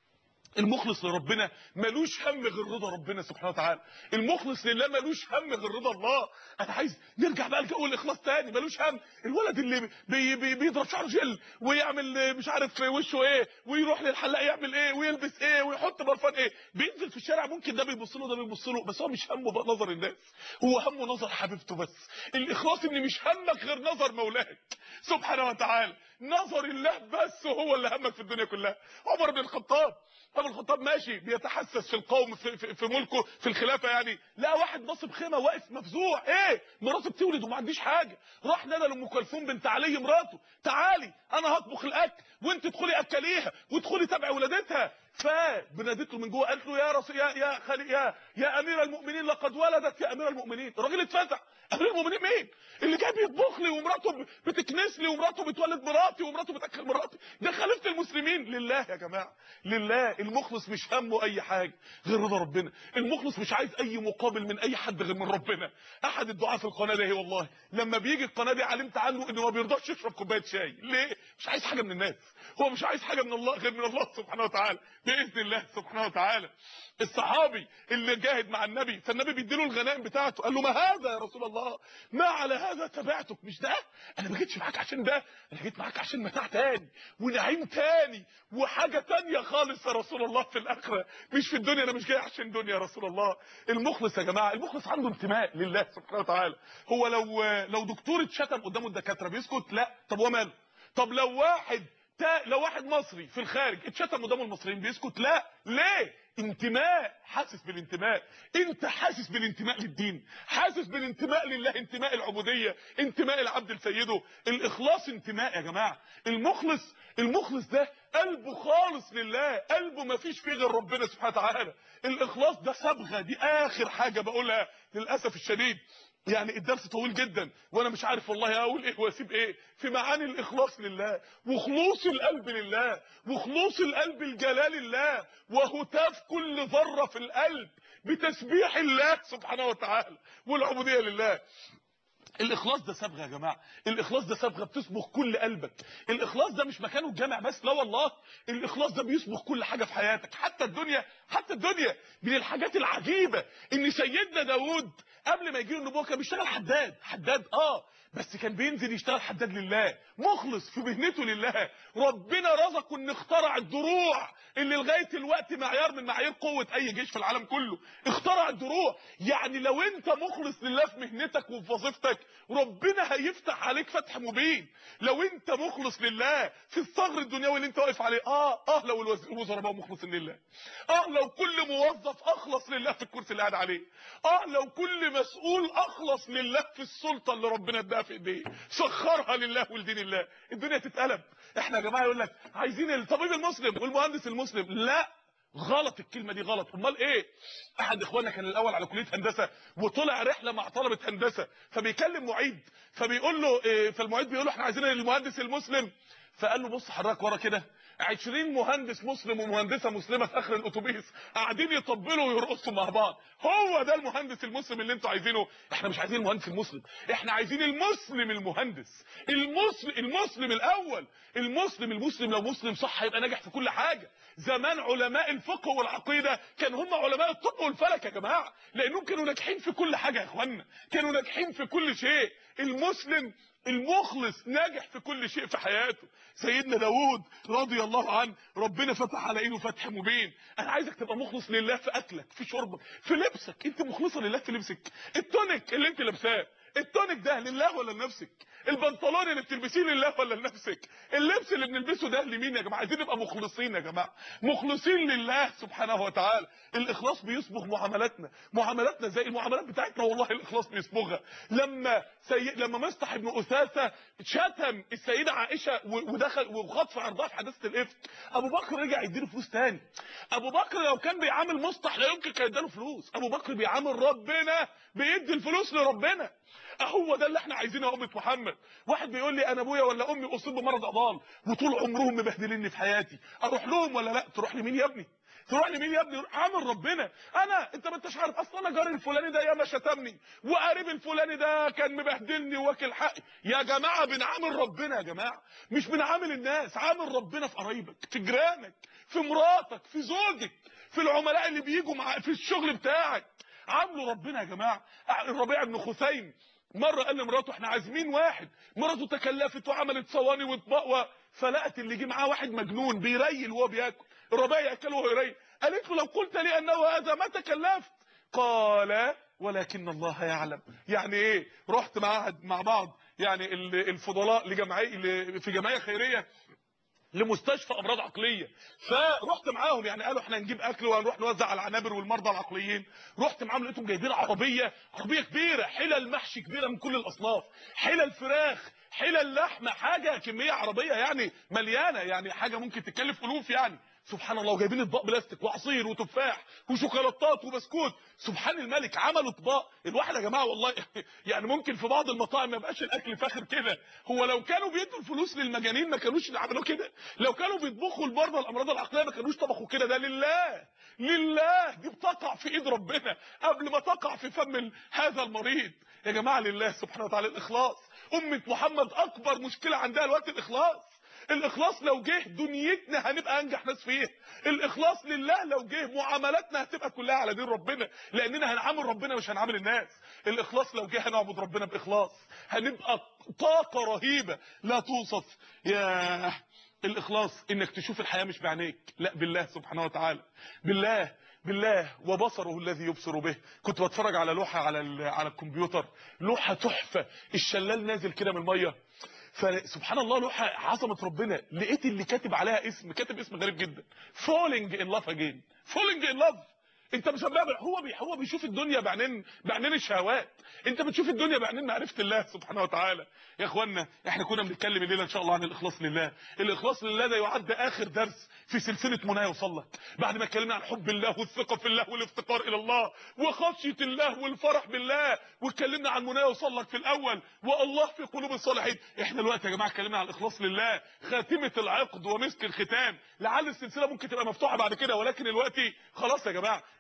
المخلص لربنا ملوش هم غير رضا ربنا سبحانه وتعالى المخلص لله ملوش هم غير رضا الله انا عايز نرجع بقى لجو الاخلاص تاني ملوش هم الولد اللي بي بي بيضرب شعره جل ويعمل مش عارف وشه ايه ويروح للحلاق يعمل ايه ويلبس ايه ويحط برفان ايه بينزل في الشارع ممكن ده بيبص له ده بيبص له بس هو مش همه بقى نظر الناس هو همه نظر حبيبته بس الاخلاص ان مش همك غير نظر مولاك سبحانه وتعالى نظر الله بس هو اللي همك في الدنيا كلها عمر بن الخطاب عمر بن الخطاب ماشي بيتحسس في القوم في, في, في ملكه في الخلافه يعني لا واحد نصب خيمه واقف مفزوع ايه مراته بتولد وما عنديش حاجه راح نادى لام كلثوم بنت علي مراته تعالي انا هطبخ الاكل وانت ادخلي اكليها وادخلي تابعي ولادتها فبنادت له من جوه قالت له يا رسول يا يا خلي يا يا امير المؤمنين لقد ولدت يا امير المؤمنين الراجل اتفزع امير المؤمنين مين اللي جاي بيطبخ لي ومراته بتكنس لي ومراته بتولد مراتي ومراته بتاكل مراتي ده خليفه المسلمين لله يا جماعه لله المخلص مش همه اي حاجه غير رضا ربنا المخلص مش عايز اي مقابل من اي حد غير من ربنا احد الدعاة في القناه ده والله لما بيجي القناه دي علمت عنه انه ما بيرضاش يشرب كوبايه شاي ليه مش عايز حاجه من الناس هو مش عايز حاجه من الله غير من الله سبحانه وتعالى باذن الله سبحانه وتعالى الصحابي اللي جاهد مع النبي فالنبي بيديله الغنائم بتاعته قال له ما هذا يا رسول الله ما على هذا تبعتك مش ده انا ما جيتش معاك عشان ده انا جيت معاك عشان متاع تاني ونعيم تاني وحاجه تانية خالص يا رسول الله في الاخره مش في الدنيا انا مش جاي عشان دنيا يا رسول الله المخلص يا جماعه المخلص عنده انتماء لله سبحانه وتعالى هو لو لو دكتور اتشتم قدامه الدكاتره بيسكت لا طب هو ماله طب لو واحد تا... لو واحد مصري في الخارج اتشتم قدام المصريين بيسكت لا ليه انتماء حاسس بالانتماء انت حاسس بالانتماء للدين حاسس بالانتماء لله انتماء العبوديه انتماء العبد لسيده الاخلاص انتماء يا جماعه المخلص المخلص ده قلبه خالص لله قلبه ما فيش فيه غير ربنا سبحانه وتعالى الاخلاص ده صبغه دي اخر حاجه بقولها للاسف الشديد يعني الدرس طويل جدا وانا مش عارف والله اقول ايه واسيب ايه في معاني الاخلاص لله وخلوص القلب لله وخلوص القلب الجلال الله وهتاف كل ذره في القلب بتسبيح الله سبحانه وتعالى والعبوديه لله الاخلاص ده صبغه يا جماعه الاخلاص ده صبغه بتصبغ كل قلبك الاخلاص ده مش مكانه الجامع بس لا والله الاخلاص ده بيصبغ كل حاجه في حياتك حتى الدنيا حتى الدنيا من الحاجات العجيبه ان سيدنا داوود قبل ما يجي له النبوه كان بيشتغل حداد حداد اه بس كان بينزل يشتغل حداد لله مخلص في مهنته لله ربنا رزقه ان اخترع الدروع اللي لغايه الوقت معيار من معايير قوه اي جيش في العالم كله اخترع الدروع يعني لو انت مخلص لله في مهنتك وفي وظيفتك ربنا هيفتح عليك فتح مبين لو انت مخلص لله في الثغر الدنيوي اللي انت واقف عليه اه اه لو الوز- الوزراء بقوا مخلصين لله اه لو كل موظف اخلص لله في الكرسي اللي قاعد عليه اه لو كل مسؤول اخلص لله في السلطه اللي ربنا اداها في ايديه سخرها لله ولدين الله الدنيا تتقلب احنا يا جماعه يقول لك عايزين الطبيب المسلم والمهندس المسلم لا غلط الكلمه دي غلط امال ايه احد اخواننا كان الاول على كليه هندسه وطلع رحله مع طلبه هندسه فبيكلم معيد فبيقول له إيه فالمعيد بيقول له احنا عايزين المهندس المسلم فقال له بص حضرتك ورا كده 20 مهندس مسلم ومهندسه مسلمه في اخر الاتوبيس قاعدين يطبلوا ويرقصوا مع بعض هو ده المهندس المسلم اللي انتوا عايزينه احنا مش عايزين المهندس المسلم احنا عايزين المسلم المهندس المسلم المسلم الاول المسلم المسلم لو مسلم صح هيبقى ناجح في كل حاجه زمان علماء الفقه والعقيده كان هم علماء الطب والفلك يا جماعه لانهم كانوا ناجحين في كل حاجه يا اخوانا كانوا ناجحين في كل شيء المسلم المخلص ناجح في كل شيء في حياته سيدنا داوود رضي الله عنه ربنا فتح على ايده فتح مبين انا عايزك تبقى مخلص لله في اكلك في شربك في لبسك انت مخلصه لله في لبسك التونيك اللي انت لابساه التونيك ده لله ولا لنفسك البنطلون اللي بتلبسيه لله ولا لنفسك اللبس اللي بنلبسه ده لمين يا جماعه عايزين نبقى مخلصين يا جماعه مخلصين لله سبحانه وتعالى الاخلاص بيصبغ معاملاتنا معاملاتنا زي المعاملات بتاعتنا والله الاخلاص بيصبغها لما سي... لما مصطح بن اثاثه شتم السيده عائشه و- ودخل وخاض في عرضها في حادثه الافك ابو بكر رجع يديله فلوس تاني ابو بكر لو كان بيعامل مصطح لا يمكن كان يديله فلوس ابو بكر بيعامل ربنا بيدي الفلوس لربنا هو ده اللي احنا عايزينه يا امه محمد واحد بيقول لي انا ابويا ولا امي اصيب بمرض عضال وطول عمرهم مبهدليني في حياتي اروح لهم ولا لا تروح لمين يا ابني تروح لمين يا ابني عامل ربنا انا انت ما انتش عارف اصلا انا جاري الفلاني ده ياما شتمني وقريب الفلاني ده كان مبهدلني واكل حقي يا جماعه بنعامل ربنا يا جماعه مش بنعامل الناس عامل ربنا في قرايبك في جيرانك في مراتك في زوجك في العملاء اللي بيجوا مع في الشغل بتاعك عاملوا ربنا يا جماعه الربيع بن خثيم مره قال لمراته احنا عازمين واحد مراته تكلفت وعملت صواني واطباق و... فلقت اللي جه معاه واحد مجنون بيريل وهو بياكل الربيع ياكل وهو يريل قالت له لو قلت لي انه هذا ما تكلفت قال ولكن الله يعلم يعني ايه رحت مع مع بعض يعني ال- الفضلاء لجمعيه ل- في جمعيه خيريه لمستشفى امراض عقليه فرحت معاهم يعني قالوا احنا نجيب اكل وهنروح نوزع على العنابر والمرضى العقليين رحت معاهم لقيتهم جايبين عربيه عربيه كبيره حلل محشي كبيره من كل الاصناف حلل فراخ حلل لحمه حاجه كميه عربيه يعني مليانه يعني حاجه ممكن تكلف الوف يعني سبحان الله وجايبين اطباق بلاستيك وعصير وتفاح وشوكولاتات وبسكوت سبحان الملك عملوا اطباق الواحد يا جماعه والله يعني ممكن في بعض المطاعم ما يبقاش الاكل فاخر كده هو لو كانوا بيدوا الفلوس للمجانين ما كانوش عملوا كده لو كانوا بيطبخوا لمرضى الامراض العقليه ما كانوش طبخوا كده ده لله لله دي بتقع في ايد ربنا قبل ما تقع في فم ال- هذا المريض يا جماعه لله سبحانه وتعالى الاخلاص امه محمد اكبر مشكله عندها الوقت الاخلاص الاخلاص لو جه دنيتنا هنبقى انجح ناس فيها الاخلاص لله لو جه معاملاتنا هتبقى كلها على دين ربنا لاننا هنعامل ربنا مش هنعامل الناس الاخلاص لو جه هنعبد ربنا باخلاص هنبقى طاقه رهيبه لا توصف يا الاخلاص انك تشوف الحياه مش بعينيك لا بالله سبحانه وتعالى بالله بالله وبصره الذي يبصر به كنت بتفرج على لوحه على ال- على الكمبيوتر لوحه تحفه الشلال نازل كده من الميه فسبحان الله لوحه عظمه ربنا لقيت اللي كاتب عليها اسم كاتب اسم غريب جدا فولينج ان لاف اجين فولينج ان لاف انت مش هتبقى- هو بي هو بيشوف الدنيا بعينين بعينين الشهوات انت بتشوف الدنيا بعينين معرفه الله سبحانه وتعالى يا اخوانا احنا كنا بنتكلم الليله ان شاء الله عن الاخلاص لله الاخلاص لله ده يعد اخر درس في سلسله منى يوصل لك بعد ما اتكلمنا عن حب الله والثقه في الله والافتقار الى الله وخشيه الله والفرح بالله واتكلمنا عن منى يوصل لك في الاول والله في قلوب الصالحين احنا دلوقتي يا جماعه اتكلمنا عن الاخلاص لله خاتمه العقد ومسك الختام لعل السلسله ممكن تبقى مفتوحه بعد كده ولكن دلوقتي خلاص يا جماعه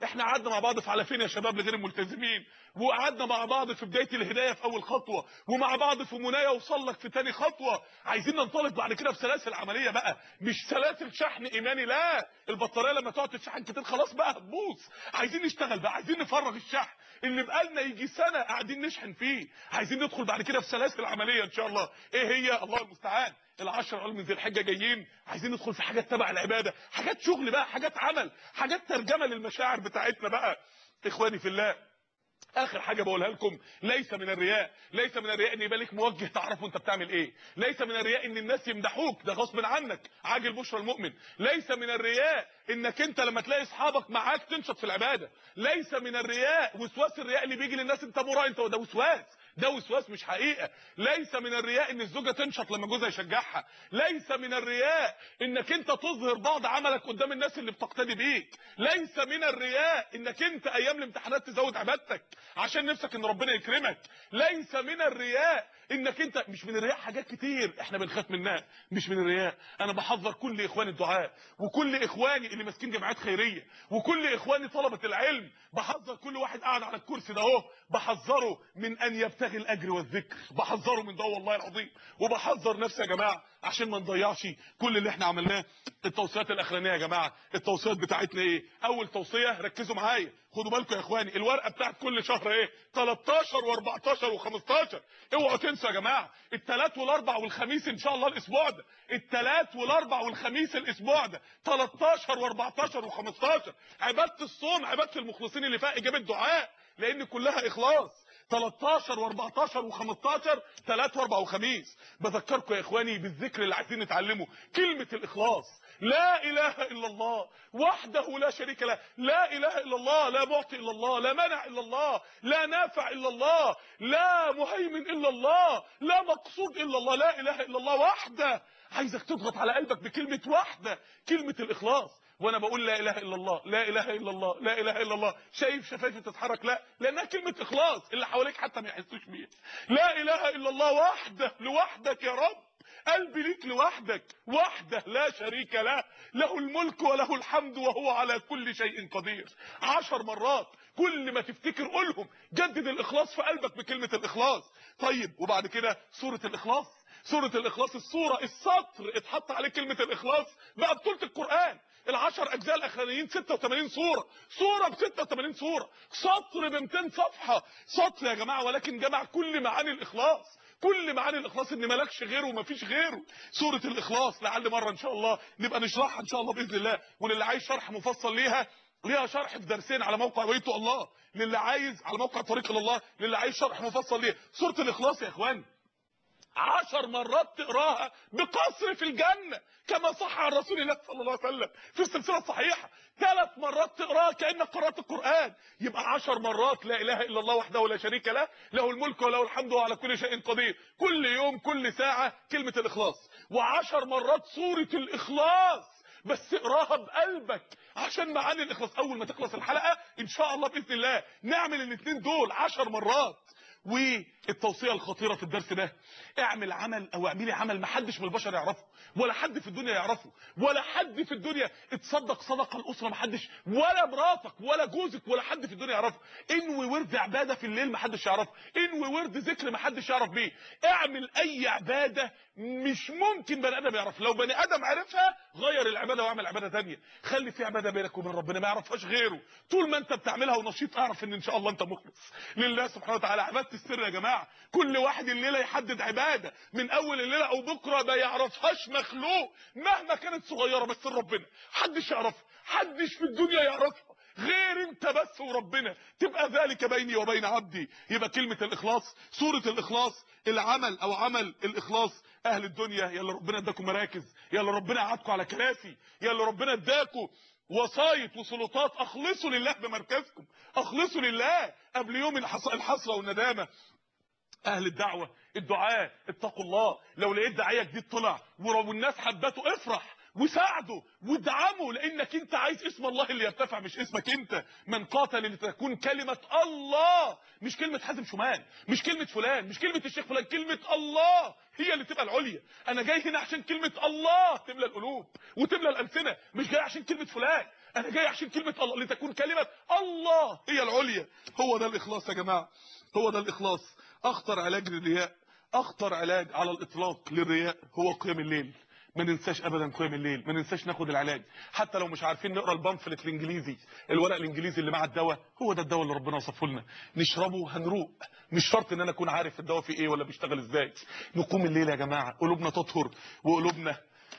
احنا قعدنا مع بعض في على فين يا شباب لغير الملتزمين وقعدنا مع بعض في بدايه الهدايه في اول خطوه ومع بعض في منايا وصل لك في تاني خطوه عايزين ننطلق بعد كده بسلاسل عمليه بقى مش سلاسل شحن ايماني لا البطاريه لما تقعد تتشحن كتير خلاص بقى هتبوظ عايزين نشتغل بقى عايزين نفرغ الشحن اللي بقالنا يجي سنه قاعدين نشحن فيه عايزين ندخل بعد كده في سلاسل عمليه ان شاء الله ايه هي الله المستعان العشر علوم من ذي الحجه جايين عايزين ندخل في حاجات تبع العباده حاجات شغل بقى حاجات عمل حاجات ترجمه للمشاعر بتاعتنا بقى اخواني في الله اخر حاجه بقولها لكم ليس من الرياء ليس من الرياء ان يبقى لك موجه تعرف انت بتعمل ايه ليس من الرياء ان الناس يمدحوك ده غصب عنك عاجل بشرى المؤمن ليس من الرياء انك انت لما تلاقي اصحابك معاك تنشط في العباده ليس من الرياء وسواس الرياء اللي بيجي للناس انت مرا انت ده وسواس ده وسواس مش حقيقه ليس من الرياء ان الزوجه تنشط لما جوزها يشجعها ليس من الرياء انك انت تظهر بعض عملك قدام الناس اللي بتقتدي بيك ليس من الرياء انك انت ايام الامتحانات تزود عبادتك عشان نفسك ان ربنا يكرمك ليس من الرياء انك انت مش من الرياء حاجات كتير احنا بنخاف منها مش من الرياء انا بحذر كل اخواني الدعاء وكل اخواني اللي ماسكين جمعيات خيريه وكل اخواني طلبه العلم بحذر كل واحد قاعد على الكرسي ده اهو بحذره من ان يبتغي الاجر والذكر بحذره من ده والله العظيم وبحذر نفسي يا جماعه عشان ما نضيعش كل اللي احنا عملناه التوصيات الاخرانيه يا جماعه التوصيات بتاعتنا ايه اول توصيه ركزوا معايا خدوا بالكم يا اخواني الورقه بتاعت كل شهر ايه 13 و14 و15 اوعوا تنسوا يا جماعه الثلاث والاربع والخميس ان شاء الله الاسبوع ده الثلاث والاربع والخميس الاسبوع ده 13 و14 و15 عباده الصوم عباده المخلصين اللي فيها اجابه دعاء لان كلها اخلاص 13 و14 و15 3 و4 وخميس بذكركم يا اخواني بالذكر اللي عايزين نتعلمه كلمه الاخلاص لا اله الا الله وحده لا شريك له لا اله الا الله لا معطي الا الله لا منع الا الله لا نافع الا الله لا مهيمن الا الله لا مقصود الا الله لا اله الا الله وحده عايزك تضغط على قلبك بكلمه وحده كلمه الاخلاص وانا بقول لا اله الا الله لا اله الا الله لا اله الا الله شايف شفايفي تتحرك لا لانها كلمه اخلاص اللي حواليك حتى ما يحسوش بيها لا اله الا الله وحده لوحدك يا رب قلبي ليك لوحدك وحده لا شريك له له الملك وله الحمد وهو على كل شيء قدير عشر مرات كل ما تفتكر قولهم جدد الاخلاص في قلبك بكلمه الاخلاص طيب وبعد كده سوره الاخلاص سوره الاخلاص السوره السطر اتحط عليه كلمه الاخلاص بقى بطوله القران العشر اجزاء الاخرانيين 86 سوره سوره ب 86 سوره سطر ب 200 صفحه سطر يا جماعه ولكن جمع كل معاني الاخلاص كل معاني الاخلاص ان مالكش غيره ومفيش غيره سوره الاخلاص لعل مره ان شاء الله نبقى نشرحها ان شاء الله باذن الله وللي عايز شرح مفصل ليها ليها شرح في درسين على موقع بيت الله للي عايز على موقع طريق الى الله للي عايز شرح مفصل ليها سوره الاخلاص يا اخوان عشر مرات تقراها بقصر في الجنة كما صح عن رسول الله صلى الله عليه وسلم في السلسلة الصحيحة ثلاث مرات تقراها كأنك قرأت القرآن يبقى عشر مرات لا إله إلا الله وحده لا شريك له له الملك وله الحمد وعلى كل شيء قدير كل يوم كل ساعة كلمة الإخلاص وعشر مرات سورة الإخلاص بس اقراها بقلبك عشان معاني الإخلاص أول ما تخلص الحلقة إن شاء الله بإذن الله نعمل الاثنين دول عشر مرات والتوصيه الخطيره في الدرس ده اعمل عمل او اعملي عمل ما حدش من البشر يعرفه ولا حد في الدنيا يعرفه ولا حد في الدنيا اتصدق صدقه الاسره ما حدش ولا مراتك ولا جوزك ولا حد في الدنيا يعرفه انوي ورد عباده في الليل ما حدش يعرفه انوي ورد ذكر ما حدش يعرف بيه اعمل اي عباده مش ممكن بني ادم يعرف لو بني ادم عرفها غير العباده واعمل عباده ثانيه خلي في عباده بينك وبين ربنا ما يعرفهاش غيره طول ما انت بتعملها ونشيط اعرف ان ان شاء الله انت مخلص لله سبحانه وتعالى عباده السر يا جماعه كل واحد الليله يحدد عباده من اول الليله او بكره ما يعرفهاش مخلوق مهما كانت صغيره بس ربنا حدش يعرفها حدش في الدنيا يعرفها غير انت بس وربنا تبقى ذلك بيني وبين عبدي يبقى كلمة الاخلاص سورة الاخلاص العمل او عمل الاخلاص اهل الدنيا يلا ربنا اداكم مراكز يلا ربنا قعدكم على كراسي يلا ربنا اداكم وسايط وسلطات اخلصوا لله بمركزكم اخلصوا لله قبل يوم الحص- الحسرة والندامة اهل الدعوة الدعاء اتقوا الله لو لقيت داعية جديد طلع ولو الناس حبته افرح وساعده وادعمه لانك انت عايز اسم الله اللي يرتفع مش اسمك انت من قاتل لتكون كلمة الله مش كلمة حازم شومان مش كلمة فلان مش كلمة الشيخ فلان كلمة الله هي اللي تبقى العليا انا جاي هنا عشان كلمة الله تملى القلوب وتملى الالسنة مش جاي عشان كلمة فلان انا جاي عشان كلمة الله لتكون كلمة الله هي العليا هو ده الاخلاص يا جماعة هو ده الاخلاص اخطر علاج للرياء اخطر علاج على الاطلاق للرياء هو قيام الليل ما ننساش ابدا قيام الليل ما ننساش ناخد العلاج حتى لو مش عارفين نقرا البامفلت الانجليزي الورق الانجليزي اللي مع الدواء هو ده الدواء اللي ربنا وصفه لنا نشربه هنروق مش شرط ان انا اكون عارف الدواء فيه ايه ولا بيشتغل ازاي نقوم الليل يا جماعه قلوبنا تطهر وقلوبنا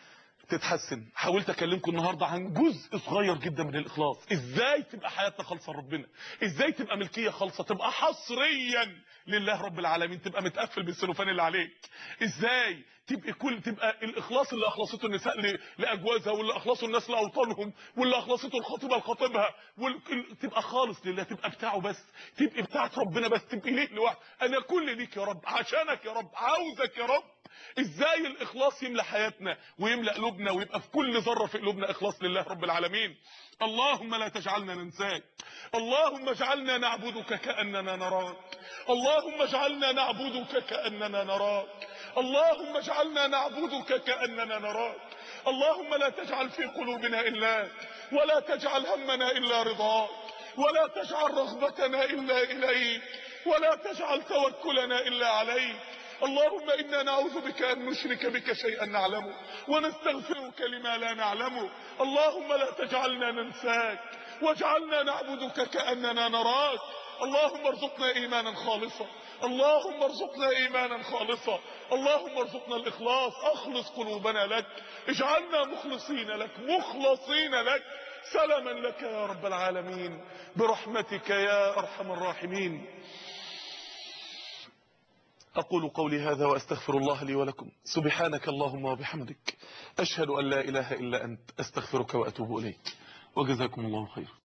تتحسن حاولت اكلمكم النهارده عن جزء صغير جدا من الاخلاص ازاي تبقى حياتنا خالصه لربنا ازاي تبقى ملكيه خالصه تبقى حصريا لله رب العالمين تبقى متقفل بالسلوفان اللي عليك ازاي تبقى كل تبقى الاخلاص اللي اخلصته النساء ل- لاجوازها واللي اخلصوا الناس لاوطانهم واللي اخلصته الخطيبه لخطيبها وال- تبقى خالص لله تبقى بتاعه بس تبقى بتاعت ربنا بس تبقى ليه لوحده انا كل ليك يا رب عشانك يا رب عاوزك يا رب ازاي الاخلاص يملى حياتنا ويملى قلوبنا ويبقى في كل ذره في قلوبنا اخلاص لله رب العالمين اللهم لا تجعلنا ننساك اللهم اجعلنا نعبدك كاننا نراك اللهم اجعلنا نعبدك كاننا نراك اللهم اجعلنا نعبدك كاننا نراك اللهم لا تجعل في قلوبنا الا ولا تجعل همنا الا رضاك ولا تجعل رغبتنا الا اليك ولا تجعل توكلنا الا عليك اللهم إنا نعوذ بك أن نشرك بك شيئا نعلمه ونستغفرك لما لا نعلمه اللهم لا تجعلنا ننساك واجعلنا نعبدك كأننا نراك اللهم ارزقنا إيمانا خالصا اللهم ارزقنا إيمانا خالصا اللهم ارزقنا الإخلاص أخلص قلوبنا لك اجعلنا مخلصين لك مخلصين لك سلما لك يا رب العالمين برحمتك يا أرحم الراحمين أقول قولي هذا وأستغفر الله لي ولكم سبحانك اللهم وبحمدك أشهد أن لا إله إلا أنت أستغفرك وأتوب إليك وجزاكم الله خيرا